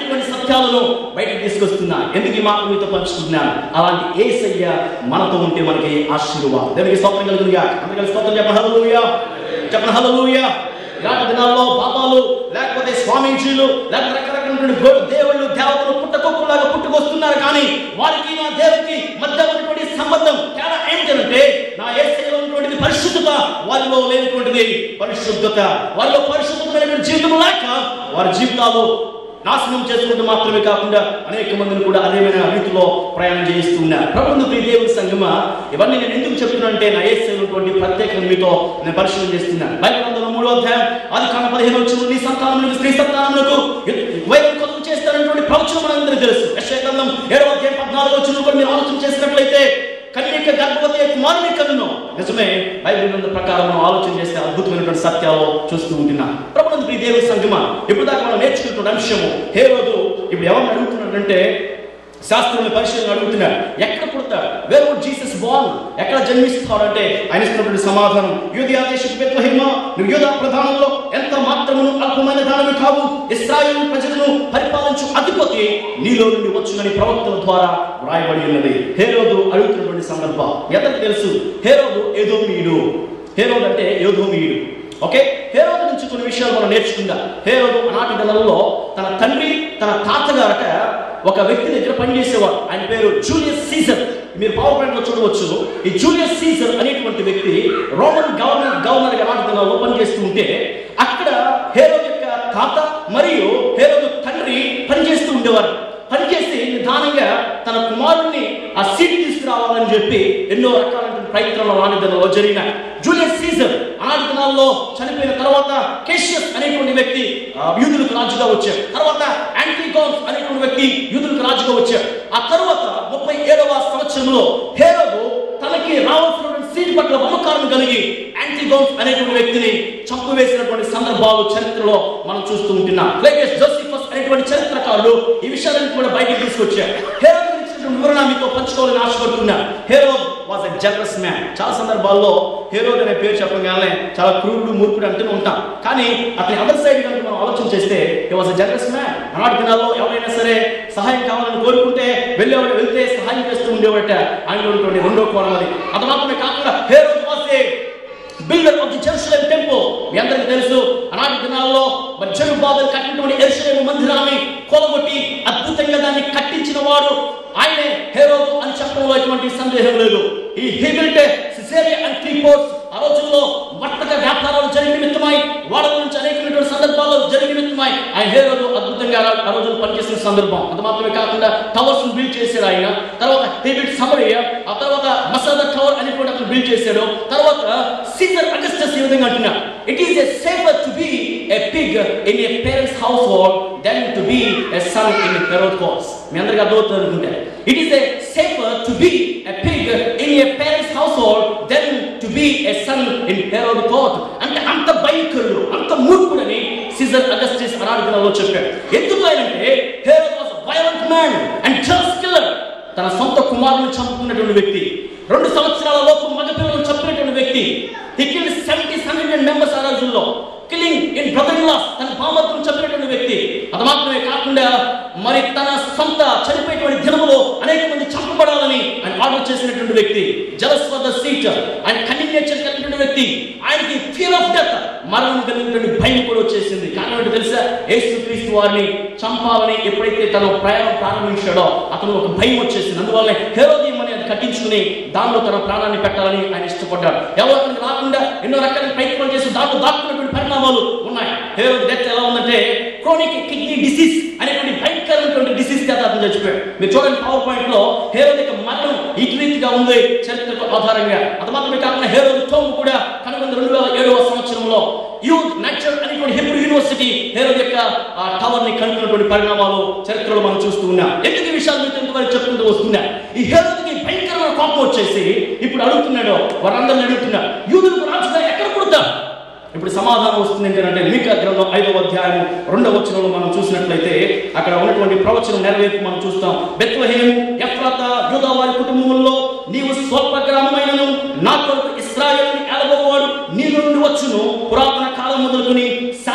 [SPEAKER 1] సత్యాలను బయటకు తీసుకొస్తున్నా ఎందుకు ఈ మాట మీతో పంచుకుంటున్నాను అలాంటి ఏసయ్య మనతో ఉంటే మనకి ఆశీర్వాదం దానికి స్తోత్రం కలుగునుగా అందుకని స్తోత్రం చెప్పండి హల్లెలూయా చెప్పండి హల్లెలూయా ఇలాంటి దినాల్లో పాపాలు లేకపోతే స్వామీజీలు లేకపోతే రకరకాల గో- దేవుళ్ళు దేవతలు పుట్టకొక్కులాగా పుట్టుకొస్తున్నారు కానీ వారికి నా దేవుడికి మధ్య ఉన్నటువంటి సంబంధం తేడా ఏంటంటే నా ఏసైలో ఉన్నటువంటిది పరిశుద్ధత వారిలో లేనటువంటిది పరిశుద్ధత వారిలో పరిశుద్ధమైనటువంటి జీవితం లేక వారి జీవితాలు నాశనం చేసుకుంటూ మాత్రమే కాకుండా అనేక మందిని కూడా అదేమైన రీతిలో ప్రయాణం చేయిస్తూ ఉన్నారు ప్రభుత్వ ప్రియ దేవుని సంగమా ఇవన్నీ నేను ఎందుకు చెప్తున్నానంటే నా ఏసైనటువంటి ప్రత్యేకత మీతో నేను పరిశీలన చేస్తున్నాను బైబిల్ అందులో మూడో అధ్యాయం అది కాన పదిహేను వచ్చిన నీ సంతానములకు స్త్రీ సంతానములకు వైరం కొలుపు చేస్తారనేటువంటి ప్రవచనం మనందరికీ తెలుసు యశ్వేతంలో ఏడవ అధ్యాయం పద్నాలుగు వచ్చిన కూడా మీరు ఆలోచన చేసినట్లయితే కన్యక గర్భవతి కుమారుని కన్ను నిజమే బైబిల్ గ్రంథ ప్రకారం మనం ఆలోచన చేస్తే అద్భుతమైనటువంటి సత్యాలు చూస్తూ ఉంటున్నాం ప్రభుత్వ ప్రియ దేవుని సంగమ ఇప్పుడు దాకా మనం నేర్చుకుంటున్న అంశము హే రోజు ఇప్పుడు ఎవరిని అడుగుతున్నాడంటే శాస్త్రంలో పరిశీలన అడుగుతున్నాడు ఎక్కడ పుడతాడు వేర్ వుడ్ జీసస్ బాల్ ఎక్కడ జన్మిస్తాడంటే ఆయన ఇస్తున్నటువంటి సమాధానం యూదియా దేశపు బెత్లహేమ నువ్వు యూదా ప్రధానంలో ఎంత మాత్రమును అల్పమైన దానవి కావు ఇస్రాయేల్ ప్రజలను పరిపాలించు అధిపతి నీలో నుండి వచ్చునని ప్రవక్తల ద్వారా వ్రాయబడి ఉన్నది హేరోదు అడుగుతున్నటువంటి సందర్భం ఎంతకు తెలుసు హేరోదు ఏదోమీయుడు హేరోదు అంటే ఏదోమీయుడు ఓకే హేరోదు నుంచి కొన్ని విషయాలు మనం నేర్చుకుందాం హేరోదు ఆనాటి నెలల్లో తన తండ్రి తన తాతగారట ఒక వ్యక్తి దగ్గర పనిచేసేవాడు ఆయన పేరు జూలియస్ సీజర్ మీరు పవర్ పాయింట్ లో చూడవచ్చు ఈ జూలియస్ సీజర్ అనేటువంటి వ్యక్తి రోమన్ గవర్నర్ గవర్నర్ గా ఆనాటి దినాల్లో పనిచేస్తూ ఉంటే అక్కడ హేరోదు యొక్క తాత మరియు హేరోదు తండ్రి పనిచేస్తూ ఉండేవారు పనిచేసి నిదానంగా తన కుమారుణ్ణి ఆ సీట్ తీసుకురావాలని చెప్పి ఎన్నో రకాలైన ప్రయత్నాలు ఆనాటి దినాల్లో జరిగినాయి జూలియస్ సీజర్ ఆనాటి దినాల్లో చనిపోయిన తర్వాత కేషియస్ అనేటువంటి వ్యక్తి ఆ, యూదులకు రాజుగా వచ్చారు తర్వాత యాంటీగోన్స్ అనేటువంటి వ్యక్తి యూదులకు రాజుగా వచ్చారు ఆ తర్వాత ముప్పై ఏడవ సంవత్సరంలో హేరోదు తనకి రావాల్సినటువంటి సీట్ పట్ల మమకారం కలిగి యాంటీగోన్స్ అనేటువంటి వ్యక్తిని చంపివేసినటువంటి సందర్భాలు చరిత్రలో మనం చూస్తూ ఉంటున్నాం ఫ్లేవియస్ జోసిఫస్ అనేటువంటి చరిత్రకారులు ఈ విషయాలను కూడా బయటికి తీసుకొచ్చారు హేరోదు గురించినటువంటి వివరణ మీతో పంచుకోవాలని ఆశపడుతున్నా Herod was a generous man చాలా సందర్భాల్లో హేరోద్ అనే పేరు చెప్పగానే చాలా క్రూరుడు మూర్ఖుడు అంటూనే ఉంటాం కానీ అతని అదర్ సైడ్ కనుక మనం ఆలోచన చేస్తే ఈ వాజ్ ఎ జనరస్ మ్యాన్ ఆనాటి దినాల్లో ఎవరైనా సరే సహాయం కావాలని కోరుకుంటే వెళ్ళేవాడు వెళ్తే సహాయం చేస్తూ ఉండేవాట ఆయన ఉన్నటువంటి రెండో కోణం అది అది మాత్రమే కాకుండా Herod was a builder of the Jerusalem temple మీ అందరికీ తెలుసు ఆనాటి దినాల్లో మరి జెరుబాబెల్ కట్టినటువంటి ఎరుసలేం మందిరాన్ని కొలగొట్టి అద్భుతంగా దాన్ని కట్టించిన వాడు ఆయనే హేరోదు అని చెప్పడంలో ఎటువంటి సందేహం లేదు ఈ హిబిల్ట్ సిసేరియా అండ్ టీపోర్ట్స్ ఆ రోజుల్లో వర్తక వ్యాపారాలు జరిగిన నిమిత్తమై వాళ్ళ నుంచి అనేకమైనటువంటి సందర్భాలు జరిగిన నిమిత్తమై ఆయన హేరోదు అద్భుతంగా ఆ- ఆ రోజులు పనిచేసిన సందర్భం అది మాత్రమే కాకుండా టవర్స్ బిల్డ్ చేశాడు ఆయన తర్వాత డేవిడ్ సమరియా ఆ తర్వాత మసాదా టవర్ అని కూడా అతను బిల్డ్ చేశాడు తర్వాత సీజర్ అగస్టస్ ఈ విధంగా అంటున్నాడు it is a safer to be a pig in a parents household than to be a son in a Perot house మీ అందరికీ అర్థమవుతుంది అనుకుంటే it is a safer to be a pig in a parents household than to be a son in Perot house అంటే అంత భయంకరుడు అంత మూర్ఖుడని సీజర్ అగస్టిస్ అనాడుగుణంలో చెప్పాడు ఎందుకు ఆయనంటే Herod was violent man and just killer తన సొంత కుమారుని చంపుకున్నటువంటి వ్యక్తి రెండు సంవత్సరాల లోపు మగపిల్లలను చంపినటువంటి వ్యక్తి he killed seventy hundred members ఆ రోజుల్లో కిల్లింగ్ ఇన్ బ్రదర్ లాస్ తన బామత్తును చంపినటువంటి వ్యక్తి అది మాత్రమే కాకుండా మరి తన సొంత చనిపోయేటువంటి దినములో అనేక మంది చంపబడాలని ఆయన ఆర్డర్ చేసినటువంటి వ్యక్తి జలస్ ఫర్ ద సీట్ ఆయన కన్నింగ్ నేచర్ కలిగినటువంటి వ్యక్తి ఆయనకి ఫియర్ ఆఫ్ డెత్ మరణం కలిగినటువంటి భయం కూడా వచ్చేసింది కారణం ఏంటో తెలుసా యేసు క్రీస్తు వారిని చంపాలని ఎప్పుడైతే తన ప్రయాణం ప్రారంభించాడో అతను ఒక భయం వచ్చేసింది అందువల్ల హేరోదయం అని అది కట్టించుకుని దానిలో తన ప్రాణాన్ని పెట్టాలని ఆయన ఇష్టపడ్డాడు ఎవరు అతనికి రాకుండా ఎన్నో రకాల ప్రయత్నాలు చేసి దాంట్లో దాక్కున్నటువంటి పరిణామాలు ఉన్నాయి హేరోది డెత్ ఎలా ఉందంటే క్రోనిక్ కిడ్నీ డిసీజ్ అనేటువంటి భయంకరమైనటువంటి డిసీజ్ చేత అతను చచ్చిపోయాడు మీరు చూడండి పవర్ పాయింట్ లో హేరోది యొక్క మరణం ఈ రీతిగా ఉంది చరిత్రకు ఆధారంగా అది మాత్రమే కాకుండా హేరోది టోమ్ కూడా కనుగొంది రెండు వేల ఏడవ సంవత్సరంలో యూత్ నేచర్ అనేటువంటి హెబ్రూ యూనివర్సిటీ హేరోద్ యొక్క ఆ టవర్ ని కనుక్కున్నటువంటి పరిణామాలు చరిత్రలో మనం చూస్తూ ఉన్నాం ఎందుకు ఈ విషయాలు మీతో ఇంతవరకు చెప్పుకుంటూ వస్తున్నా ఈ హేరోద్కి భయంకరమైన కోపం వచ్చేసి ఇప్పుడు అడుగుతున్నాడు వారందరిని అడుగుతున్నా యూదులకు రాజుగా ఎక్కడ పుడతాం ఇప్పుడు సమాధానం వస్తుంది ఏంటంటే మీకా గ్రంథం ఐదవ అధ్యాయం రెండవ వచనంలో మనం చూసినట్లయితే అక్కడ ఉన్నటువంటి ప్రవచనం నెరవేర్పు మనం చూస్తాం బెత్లహేం ఎఫ్రాత యూదా వారి కుటుంబంలో నీవు స్వల్ప గ్రామమైనను నా కొరకు ఇస్రాయేల్ ఏలబోవాడు నీ నుండి వచ్చును పురాతన కాలం మొదలుకొని శాశ్వత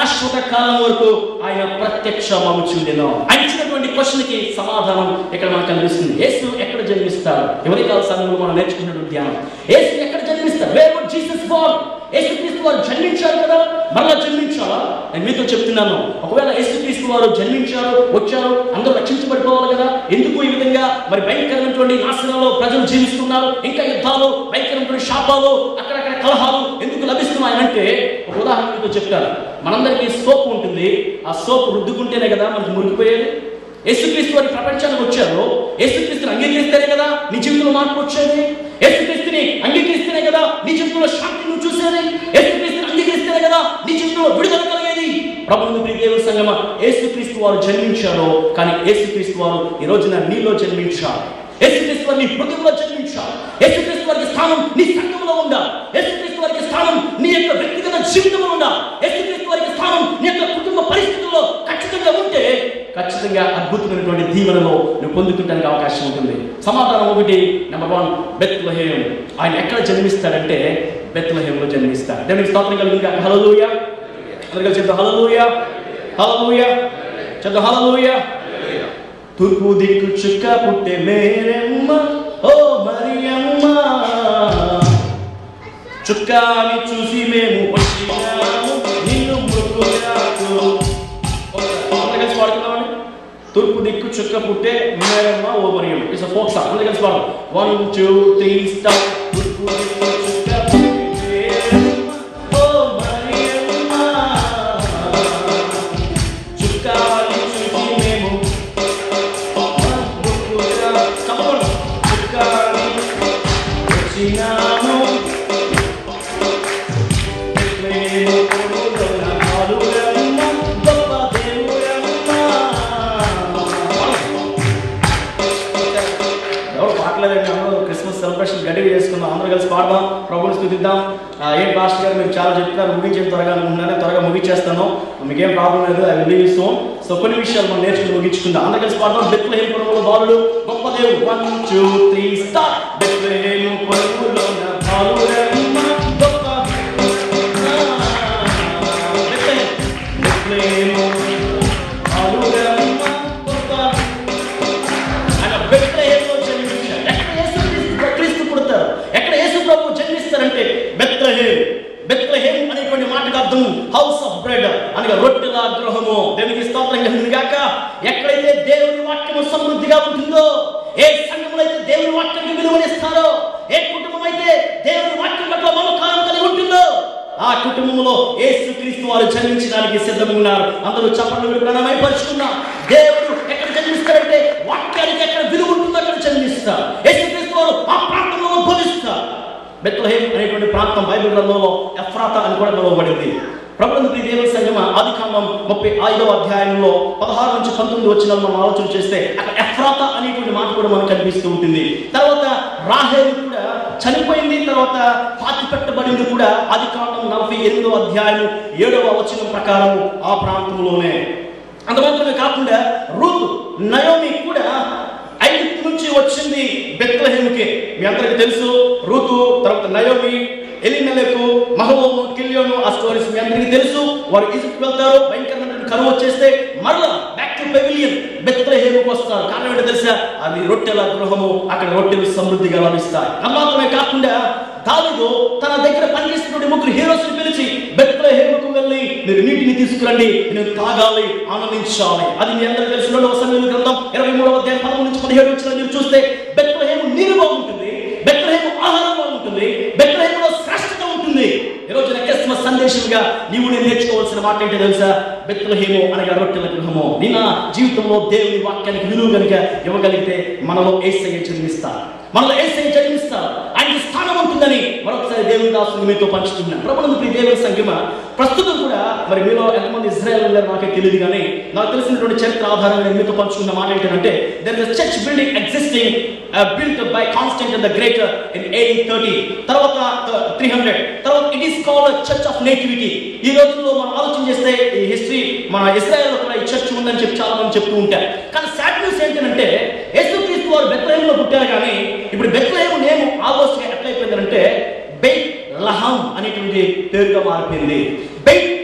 [SPEAKER 1] కాలం వరకు ఆయన ప్రత్యక్ష మగుచుండెను ఆయన ఇచ్చినటువంటి క్వశ్చన్ కి సమాధానం ఇక్కడ మనకు కనిపిస్తుంది యేసు ఎక్కడ జన్మిస్తారు ఎవరి కాల సమయంలో మనం నేర్చుకున్నటువంటి ధ్యానం యేసు ఎక్కడ జన్మిస్తారు వేర్ వుడ్ జీసస్ బార్న్ యేసుక్రీస్తు వారు జన్మించారు కదా మరలా జన్మించాలా నేను మీతో చెప్తున్నాను ఒకవేళ యేసుక్రీస్తు వారు జన్మించారు వచ్చారు అందరూ రక్షించబడిపోవాలి కదా ఎందుకు ఈ విధంగా మరి భయంకరమైనటువంటి నాశనంలో ప్రజలు జీవిస్తున్నారు ఇంకా యుద్ధాలు భయంకరమైనటువంటి శాపాలు అక్కడక్కడ కలహాలు ఎందుకు లభిస్తున్నాయంటే ఒక ఉదాహరణ మీతో చెప్తాను మనందరికీ సోప్ ఉంటుంది ఆ సోప్ రుద్దుకుంటేనే కదా మనకు మురిగిపోయేది యేసుక్రీస్తు వారి ప్రపంచానికి వచ్చారు యేసుక్రీస్తుని అంగీకరిస్తేనే కదా నీ జీవితంలో మార్పు వచ్చేది యేసుక్రీస్తుని అంగీకరిస్తేనే కదా నీ జీవితంలో శాంతి నువ్వు చూసేది యేసుక్రీస్తుని అంగీకరిస్తేనే కదా నీ జీవితంలో విడుదల కలిగేది ప్రభుత్వ ప్రియ దేవుని సంగమ యేసుక్రీస్తు వారు జన్మించారు కానీ యేసుక్రీస్తు వారు ఈ రోజున నీలో జన్మించారు యేసుక్రీస్తు వారు నీ హృదయంలో జన్మించారు యేసుక్రీస్తు వారికి స్థానం నీ సంఘంలో ఉందా యేసుక్రీస్తు వారికి స్థానం నీ యొక్క వ్యక్తిగత జీవితంలో ఉందా యేసుక్రీస్తు వారికి స్థానం నీ యొక్క కుటుంబ పరిస్థితుల్లో ఖచ్చితంగా ఉంటే ఖచ్చితంగా అద్భుతమైనటువంటి దీవెనలో నువ్వు పొందుకుంటానికి అవకాశం ఉంటుంది సమాధానం ఒకటి నెంబర్ వన్ బెత్లహేయం ఆయన ఎక్కడ జన్మిస్తాడంటే బెత్లహేయంలో జన్మిస్తాడు దేవునికి స్తోత్రం కలిగింది హలలుయ అందరికీ చెప్తా హలలుయ హలలుయ చెప్తా హలలుయ తూర్పు దిక్కు చుక్క పుట్టే మేరమ్మ ఓ మరియమ్మ చుక్కాని చూసి మేము వచ్చినాము నిన్ను మృక్కురాకు అందరూ కలిసి పాడుతున్నామండి తూర్పు దిక్కు చుక్క పుట్టే మేరమ్మ ఓ మరియమ్మ ఇట్స్ ఫోక్ సాంగ్ అందరూ కలిసి పాడు వన్ టూ త్రీ స్టార్ తూర్పు దిక్కు చుక్క పుట్టే మేరమ్మ ఓ మరియమ్మ చుక్కాని చూసి మేము వచ్చినాము ఎవరు పాటలేదండి అందరూ క్రిస్మస్ సెలబ్రేషన్ గడివి చేసుకుందాం అందరూ కలిసి పాడదాం ప్రభుని స్థుతిద్దాం ఆ, ఏం పాస్టర్ గారు మీరు చాలా చెప్తున్నారు ముగించేది త్వరగా అనుకుంటున్నాను త్వరగా ముగించేస్తాను మీకేం ప్రాబ్లం లేదు ఐ విల్ సోన్ సో కొన్ని విషయాలు మనం నేర్చుకుని ముగించుకుందాం అందరూ కలిసి పాడదాం బెత్లహేం పొరుగులో బాలుడు గొప్ప దేవుడు one two three star Bethlehem పొరుగులో బాలుడమ్మ గొప్ప బెత్లహేం బెత్లహేము బాలుడమ్మ గొప్ప ఆయన బెత్లహేములో జన్మించారు ఎక్కడ యేసు క్రీస్తు- క్రీస్తు పుడతారు ఎక్కడ యేసు ప్రభు జన్మిస్తారంటే బెత్లహేం బెత్లహేం అనేటువంటి మాటకు అర్థం హౌస్ ఆఫ్ బ్రెడ్ అనగా రొట్టెల గృహము దేవునికి స్తోత్రం కలిగింది గాక ఎక్కడైతే దేవుని వాక్యము సమృద్ధిగా ఉంటుందో ఏ సంఘంలో అయితే దేవుని వాక్యానికి విలువనిస్తారో ఏ కుటుంబం అయితే దేవుని వాక్యం పట్ల మమకారం కలిగి ఉంటుందో ఆ కుటుంబంలో యేసు క్రీస్తు వారు జన్మించడానికి సిద్ధంగా ఉన్నారు అందరూ చప్పట్లు ప్రణామై పరుచుకున్నాం దేవుడు ఎక్కడ జన్మిస్తారంటే వాక్యానికి ఎక్కడ విలువ ఉంటుందో అక్కడ జన్మిస్తారు యేసు క్రీస్తు వారు ఆ ప్రాంతంలో ఉద్భవిస్తారు బెత్లహేం అనేటువంటి ప్రాంతం బైబిల్ గ్రంథంలో ఎఫ్రాత అని కూడా పిలువబడింది ప్రభుత్వ దేవుని సంగమ ఆది కాండం ముప్పై ఐదవ అధ్యాయంలో పదహారు నుంచి పంతొమ్మిది వచ్చిన మనం ఆలోచన చేస్తే అక్కడ ఎఫ్రాత అనేటువంటి మాట కూడా మనకు కనిపిస్తూ ఉంటుంది తర్వాత రాహేలు కూడా చనిపోయింది తర్వాత పాతి పెట్టబడింది కూడా ఆది కాండం నలభై ఎనిమిదవ అధ్యాయం ఏడవ వచనం ప్రకారం ఆ ప్రాంతంలోనే అంత మాత్రమే కాకుండా రూతు నయోమి కూడా ఐగుప్తు నుంచి వచ్చింది బెత్లహేముకే మీ అందరికి తెలుసు రూతు తర్వాత నయోమి ఎలిమెలకు మహబూబు కిలియోను ఆ స్టోరీస్ మీ అందరికీ తెలుసు వారు ఈజిప్ట్ వెళ్తారు భయంకరమైన కరువు వచ్చేస్తే మరలా బ్యాక్ టు పెవిలియన్ బెత్లహేముకు వస్తారు కారణం ఏంటో తెలుసా అది రొట్టెల గృహము అక్కడ రొట్టెలు సమృద్ధిగా లభిస్తాయి అది మాత్రమే కాకుండా దావీదు తన దగ్గర పనిచేస్తున్న ముగ్గురు హీరోస్ పిలిచి బెత్లహేముకు వెళ్ళి మీరు నీటిని తీసుకురండి నేను తాగాలి ఆనందించాలి అది మీ అందరూ తెలిసిన రెండవ సమయంలో గ్రంథం ఇరవై మూడవ అధ్యాయం పదమూడు నుంచి పదిహేడు వచ్చిన మీరు చూస్తే బెత్లహేము నీరు బాగుంటుంది బెత్లహేము ఆహారం బాగుంటుంది బెత్లహేములో శ్రేష్టత ఉంటుంది ఈ రోజున క్రిస్మస్ సందేశంగా నీవు నేను నేర్చుకోవాల్సిన మాట ఏంటో తెలుసా బెత్లహేము అనగా రొట్టెల గృహము నీ నా జీవితంలో దేవుని వాక్యానికి విలువ కనుక ఇవ్వగలిగితే మనలో ఏసయ్య జన్మిస్తారు మనలో ఏసయ్య జన్మిస్తారు ఆయనకి స్థానం ఉంటుందని మరొకసారి దేవుని దాసుని మీతో పంచుతున్నాను ప్రభుత్వ ప్రియ దేవుని సంఖ్యమ ప్రస్తుతం కూడా మరి మీలో ఎంతమంది ఇజ్రాయల్ ఉన్నారు నాకే తెలియదు కానీ నాకు తెలిసినటువంటి చరిత్ర ఆధారంగా నేను మీతో పంచుకున్న మాట ఏంటంటే there is church building existing built by Constant the greater in eighteen thirty తర్వాత త్రీ హండ్రెడ్ తర్వాత it is called church of nativity ఈ రోజుల్లో మనం ఆలోచన చేస్తే ఈ హిస్టరీ మన ఇజ్రాయెల్ కూడా ఈ చర్చ్ ఉందని చెప్పి చాలా మంది చెప్తూ ఉంటారు కానీ సాడ్ న్యూస్ ఏంటంటే యేసుక్రీస్తు వారు బెత్లహేంలో పుట్టారు కానీ ఇప్పుడు బెత్లహేం నేమ్ ఆల్మోస్ట్ ఎట్లయిపోయిందంటే బెయిట్ లహం అనేటువంటి పేరుగా మారిపోయింది బెయిట్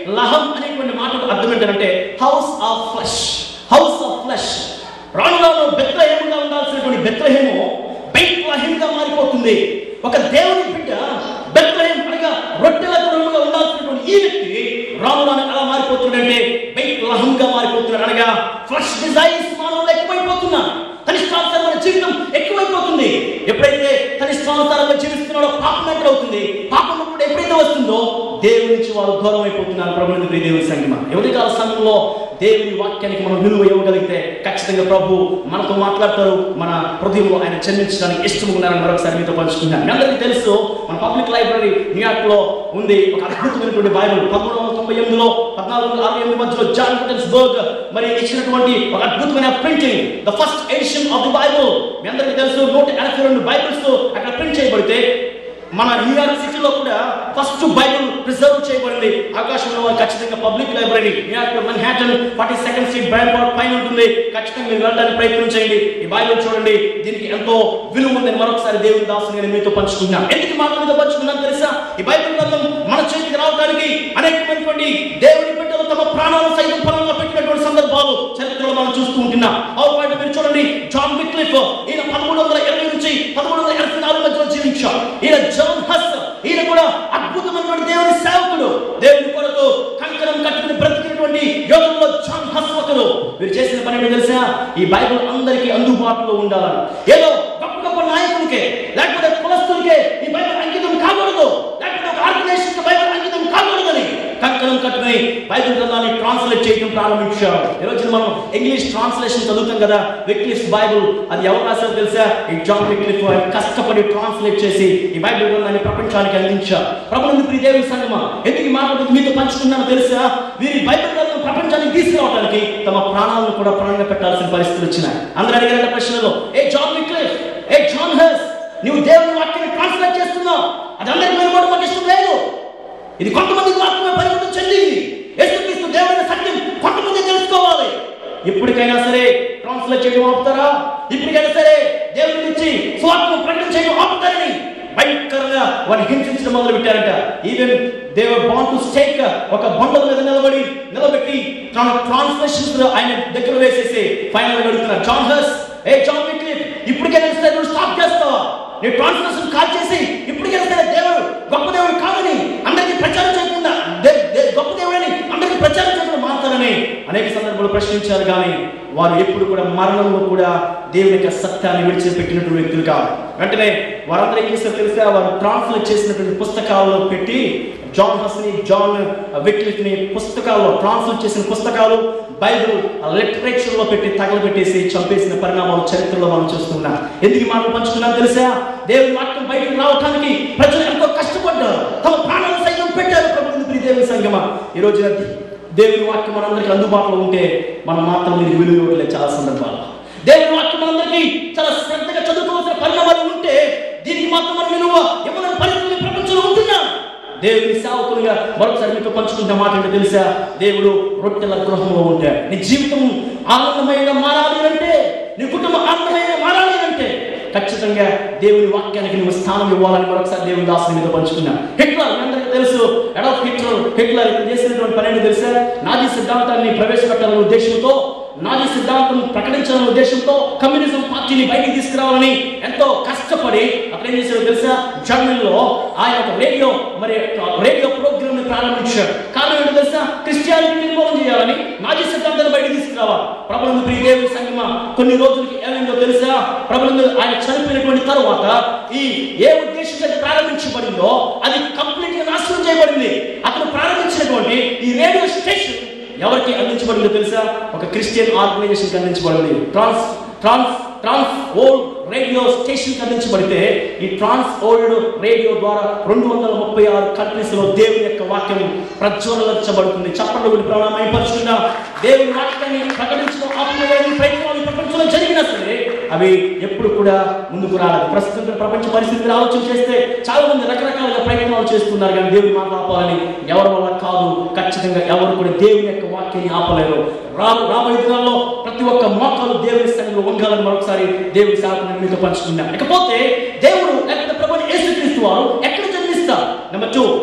[SPEAKER 1] లహం అనేటువంటి మాటకు అర్థం ఏంటంటే house of flesh house of flesh రాను రాను బెత్లహేముగా ఉండాల్సినటువంటి బెత్లహేము బెత్లహేముగా మారిపోతుంది ఒక దేవుని బిడ్డ బెత్లహేం అనగా రొట్టెల గుణముగా ఉండాల్సినటువంటి ఈ వ్యక్తి రాను రాను ఎలా మారిపోతున్నాడంటే బెత్లహంగా మారిపోతున్నాడు అనగా ఫ్లష్ డిజైన్స్ మానవులు ఎక్కువైపోతున్నా తనిష్టానుసారమైన జీవితం ఎక్కువైపోతుంది ఎప్పుడైతే తనిష్టానుసారంగా జీవిస్తున్నాడో పాపం ఎక్కడ అవుతుంది పాపం కూడా ఎప్పుడైతే వస్తుందో దేవుని నుంచి వారు దూరం అయిపోతున్నారు ప్రభుత్వ ప్రియ దేవుని సంగమ ఎవరి కాల సమయంలో దేవుని వాక్యానికి మనం విలువ ఇవ్వగలిగితే ఖచ్చితంగా ప్రభు మనతో మాట్లాడతారు మన హృదయంలో ఆయన జన్మించడానికి ఇష్టమున్నారని మరొకసారి మీతో పంచుకుంటాను మీ అందరికీ తెలుసు మన పబ్లిక్ లైబ్రరీ న్యూయార్క్ లో ఉంది ఒక అద్భుతమైనటువంటి బైబిల్ పదమూడు వందల తొంభై ఎనిమిదిలో పద్నాలుగు వందల అరవై ఎనిమిది మధ్యలో జాన్ బర్గ్ మరి ఇచ్చినటువంటి ఒక అద్భుతమైన printing the first edition of the Bible మీ అందరికీ తెలుసు నూట ఎనభై రెండు బైబిల్స్ అక్కడ ప్రింట్ చేయబడితే మన న్యూయార్క్ సిటీలో కూడా ఫస్ట్ బైబిల్ ప్రిజర్వ్ చేయబడింది ఆకాశంలో వారు ఖచ్చితంగా public library New York Manhattan forty second street Bryant park పైన ఉంటుంది ఖచ్చితంగా మీరు వెళ్ళడానికి ప్రయత్నం చేయండి ఈ బైబిల్ చూడండి దీనికి ఎంతో విలువ ఉందని మరొకసారి దేవుని దాసుని నేను మీతో పంచుకున్నాను ఎందుకు మాట మీతో పంచుకున్నాను తెలుసా ఈ బైబిల్ గ్రంథం మన చేతికి రావడానికి అనేకమైనటువంటి దేవుని బిడ్డలు తమ ప్రాణాలు సైతం పరంగా పెట్టినటువంటి సందర్భాలు చరిత్రలో మనం చూస్తూ ఉంటున్నాం అవును బయట మీరు చూడండి జాన్ విక్లిఫ్ ఈయన పదమూడు వందల ఇరవై నుంచి పదమూడు వందల ఎనభై నాలుగు మధ్యలో జీవించాడు ఈయన జాన్ హస్ ఈయన కూడా అద్భుతమైనటువంటి దేవుని సేవకుడు దేవుని కొరకు కంకణం కట్టుకుని బ్రతికినటువంటి యోగంలో జాన్ హస్ ఒకరు మీరు చేసిన పని ఏంటో తెలుసా ఈ బైబిల్ అందరికీ అందుబాటులో ఉండాలని ఏదో గొప్ప గొప్ప నాయకులకే లేకపోతే కులస్తులకే ఈ బైబిల్ అంకితం కాకూడదు లేకపోతే ఒక ఆర్గనైజేషన్ బైబిల్ అంకితం కాకూడదని కంకణం కట్టుకుని బైబిల్ గ్రంథాన్ని ట్రాన్స్లేట్ చేయడం ప్రారంభించారు ఈ రోజున మనం ఇంగ్లీష్ ట్రాన్స్లేషన్ చదువుతాం కదా విక్లిఫ్ బైబిల్ అది ఎవరు రాశారో తెలుసా ఈ జాన్ విక్లిఫ్ ఆయన కష్టపడి ట్రాన్స్లేట్ చేసి ఈ బైబిల్ గ్రంథాన్ని ప్రపంచానికి అందించారు ప్రభుత్వ ప్రియ దేవుని సంగమా ఎందుకు ఈ మాట మీతో పంచుకున్నానో తెలుసా వీరి బైబిల్ గ్రంథం ప్రపంచానికి తీసుకురావడానికి తమ ప్రాణాలను కూడా ప్రాణంగా పెట్టాల్సిన పరిస్థితులు వచ్చినాయి అందరూ అడిగిన ప్రశ్నలో ఏ జాన్ విక్లిఫ్ ఏ జాన్ హెస్ నువ్వు దేవుని వాక్యాన్ని ట్రాన్స్లేట్ చేస్తున్నావు అది అందరికీ వినబడి మాకు ఇష్టం లేదు ఇది కొంతమందికి మాత్రమే పరిమితం చెందింది యేసుక్రీస్తు దేవుడైన సత్యం కొంతమంది తెలుసుకోవాలి ఇప్పటికైనా సరే ట్రాన్స్లేట్ చేయడం ఆపుతారా ఇప్పటికైనా సరే దేవుడి నుంచి స్వార్థం ప్రకటన చేయడం ఆపుతారని భయంకరంగా వారిని హింసించడం మొదలు పెట్టారంట even they were bound to stake ఒక బండల మీద నిలబడి నిలబెట్టి తన ట్రాన్స్లేషన్స్ ఆయన దగ్గర వేసేసి ఫైనల్ అడుగుతున్నారు జాన్ హస్ ఏ జాన్ విక్లిఫ్ ఇప్పటికైనా సరే నువ్వు స్టాప్ చేస్తావా నీ ట్రాన్స్లేషన్ కాల్ చేసి ఇప్పటికైనా సరే దేవుడు గొప్ప దేవుడు కాదని అందరికీ ప్రచారం చేయకుండా దే- దే- గొప్ప దేవుడని అందరికీ ప్రచారం చేయకుండా మారుతారని అనేక సందర్భాలు ప్రశ్నించారు కానీ వారు ఎప్పుడు కూడా మరణంలో కూడా దేవుని యొక్క సత్యాన్ని విడిచిపెట్టినటువంటి వ్యక్తులు కాదు వెంటనే వారందరూ ఏం చేస్తారో తెలిసా వారు ట్రాన్స్లేట్ చేసినటువంటి పుస్తకాల్లో పెట్టి జాన్ హస్ని జాన్ విక్లిఫ్ ని పుస్తకాల్లో ట్రాన్స్లేట్ చేసిన పుస్తకాలు బైబిల్ లిటరేచర్ లో పెట్టి తగలబెట్టేసి చంపేసిన పరిణామాలు చరిత్రలో మనం చూస్తున్నాం ఎందుకు ఈ మాటలు పంచుకున్నాం తెలుసా దేవుని వాక్యం బయటకు రావడానికి ప్రజలు ఎంతో కష్టపడ్డారు తమ ప్రాణాలు సైతం పెట్టారు ప్రభుత్వ ప్రియ దేవుని సంగమా ఈ రోజు దేవుని వాక్యం మనందరికీ అందుబాటులో ఉంటే మనం మాత్రం దీనికి విలువ ఇవ్వట్లేదు చాలా సందర్భాలు దేవుని వాక్యం మనందరికీ చాలా శ్రద్ధగా చదువుకోవాల్సిన పరిణామాలు ఉంటే దీనికి మాత్రం మనం విలువ ఇవ్వని పరిస్థితులు ఈ ప్రపంచంలో ఉంటున్నాం దేవుని సేవకులుగా మరొకసారి మీతో పంచుకుంటే మాట ఏంటో తెలుసా దేవుడు రొట్టెల గృహంలో ఉంటాడు నీ జీవితం ఆనందమయంగా మారాలి అంటే నీ కుటుంబం ఆనందమయంగా మారాలి అంటే ఖచ్చితంగా దేవుని వాక్యానికి నువ్వు స్థానం ఇవ్వాలని మరొకసారి దేవుని దాసుని మీద పంచుకున్నా హిట్లర్ మీ అందరికీ తెలుసు అడాల్ఫ్ హిట్లర్ హిట్లర్ ఇతను చేసినటువంటి పని ఏంటో తెలుసా నాజీ సిద్ధాంతాన్ని ప్రవేశపెట్టాలనే ఉద్దేశంతో నాజీ సిద్ధాంతం ప్రకటించాలనే ఉద్దేశంతో కమ్యూనిజం పార్టీని బయటికి తీసుకురావాలని ఎంతో కష్టపడి అక్కడ ఏం చేశారో తెలుసా జర్మనీలో ఆయన ఒక రేడియో మరి రేడియో ప్రోగ్రామ్ ని ప్రారంభించారు కారణం ఏంటో తెలుసా క్రిస్టియానిటీ నిర్మూలన చేయాలని నాజీ సిద్ధాంతాన్ని బయటికి తీసుకురావాలి ప్రభుత్వ ప్రియ దేవుని సంగమ కొన్ని రోజులకి ఏమైందో తెలుసా ప్రభుత్వ ఆయన చనిపోయినటువంటి తరువాత ఈ ఏ ఉద్దేశంతో అది ప్రారంభించబడిందో అది కంప్లీట్ గా నాశనం చేయబడింది అతను ప్రారంభించినటువంటి ఈ రేడియో స్టేషన్ ఎవరికి అందించబడిందో తెలుసా ఒక క్రిస్టియన్ ఆర్గనైజేషన్ అందించబడింది trans trans Trans World radio station అందించబడితే ఈ ట్రాన్స్ ఓల్డ్ రేడియో ద్వారా రెండు వందల ముప్పై ఆరు కంట్రీస్ లో దేవుని యొక్క వాక్యం ప్రజ్వలించబడుతుంది చప్పట్లు కూడా ప్రాణమయపరుచుకున్న దేవుని వాక్యాన్ని ప్రకటించడం ఆత్మీయమైన ప్రయత్నాలు ఈ ప్రపంచంలో జరిగినా సరే అవి ఎప్పుడు కూడా ముందుకు రాలేదు ప్రస్తుతం ప్రపంచ పరిస్థితులు ఆలోచన చేస్తే చాలా మంది రకరకాలుగా ప్రయత్నాలు చేస్తున్నారు కానీ దేవుని మాట ఆపాలని ఎవరి వల్ల కాదు ఖచ్చితంగా ఎవరు కూడా దేవుని యొక్క వాక్యాన్ని ఆపలేరు రాము రాబోయే దినాల్లో ప్రతి ఒక్క మోకాలు దేవుని స్థానంలో వంగాలని మరొకసారి దేవుని శాపను మీతో పంచుకున్నాం ఇకపోతే దేవుడు లేకపోతే ప్రభుని యేసుక్రీస్తు వారు ఎక్కడ జన్మిస్తారు number two second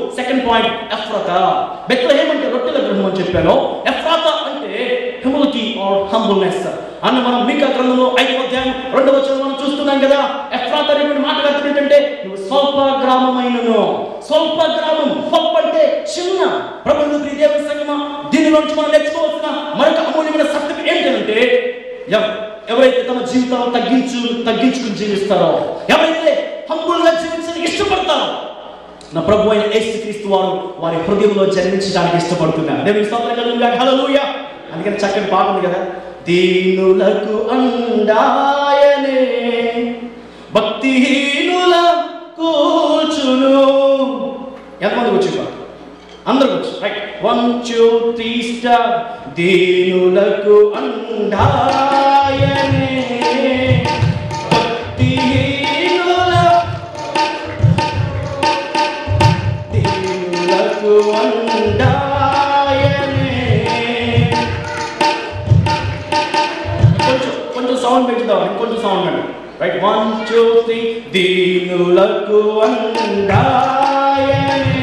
[SPEAKER 1] point Ephrathah Bethlehem అంటే రొట్టెల గ్రహం అని చెప్పాను ఎఫ్రాత అంటే హ్యూమిలిటీ ఆర్ హంబుల్నెస్ అన్న మనం మీకా గ్రంథంలో ఐదు అధ్యాయం రెండవ వచనం మనం చూస్తున్నాం కదా ఎఫ్రాత అనేటువంటి మాట అర్థం ఏంటంటే నువ్వు స్వల్ప గ్రామమైనను స్వల్ప గ్రామం స్వల్ప అంటే చిన్న ప్రభుత్వ దేవుని సంగమా దీనిలోంచి మనం నేర్చుకోవాల్సిన మరొక అమూల్యమైన సత్యం ఏంటంటే ఎవ- ఎవరైతే తమ జీవితాలను తగ్గించు తగ్గించుకుని జీవిస్తారో ఎవరైతే హంబుల్గా జీవించడానికి ఇష్టపడతారో నా ప్రభు అయిన యేసుక్రీస్తు వారు వారి హృదయంలో జన్మించడానికి ఇష్టపడుతున్నారు దేవుని స్తోత్రం కలుగుగా హల్లెలూయా అందుకని చక్కని పాట ఉంది కదా దీనులకు అండాయనే భక్తిహీనుల కూర్చును ఎంతమంది కూర్చుని అందరూ కూర్చు right one two three star దీనులకు అండాయనే భక్తిహీనుల దీనులకు అండాయనే కొంచెం కొంచెం సౌండ్ పెంచుదాం ఇంకొంచెం సౌండ్ అండి రైట్ వన్ టూ త్రీ దీనులకు అండాయనే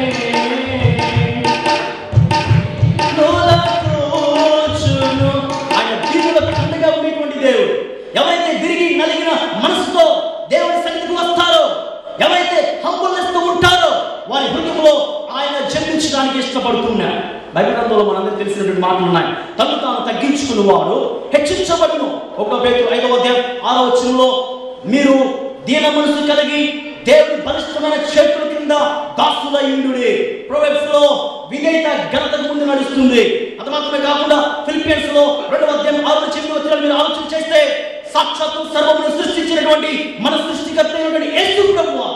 [SPEAKER 1] కూర్చును. ఆయన దీనులకు అండగా ఉండేటువంటి దేవుడు ఎవరైతే విరిగి నలిగిన మనసుతో దేవుని సన్నిధికి వస్తారో ఎవరైతే హంబుల్నెస్తో ఉంటారో వారి హృదయంలో ఆయన జన్మించడానికి ఇష్టపడుతున్నారు బైబిల్ గ్రంథంలో మనందరికీ తెలిసినటువంటి మాటలు ఉన్నాయి తను తాను తగ్గించుకున్న వాడు హెచ్చించబడును ఒక పేరు ఐదవ అధ్యాయం ఆరో వచనంలో మీరు దీన మనసు కలిగి దేవుని బలిష్టమైన చేతుల కింద దాసుల ఇండుడి ప్రొవెబ్స్ లో విధేయత ఘనతకు ముందు నడుస్తుంది అది మాత్రమే కాకుండా ఫిలిపియన్స్ లో రెండవ అధ్యాయం ఆరు నుంచి ఎనిమిది వచ్చిన మీరు ఆలోచన చేస్తే సాక్షాత్తు సర్వమును సృష్టించినటువంటి మన సృష్టికర్త అయినటువంటి యేసు ప్రభువా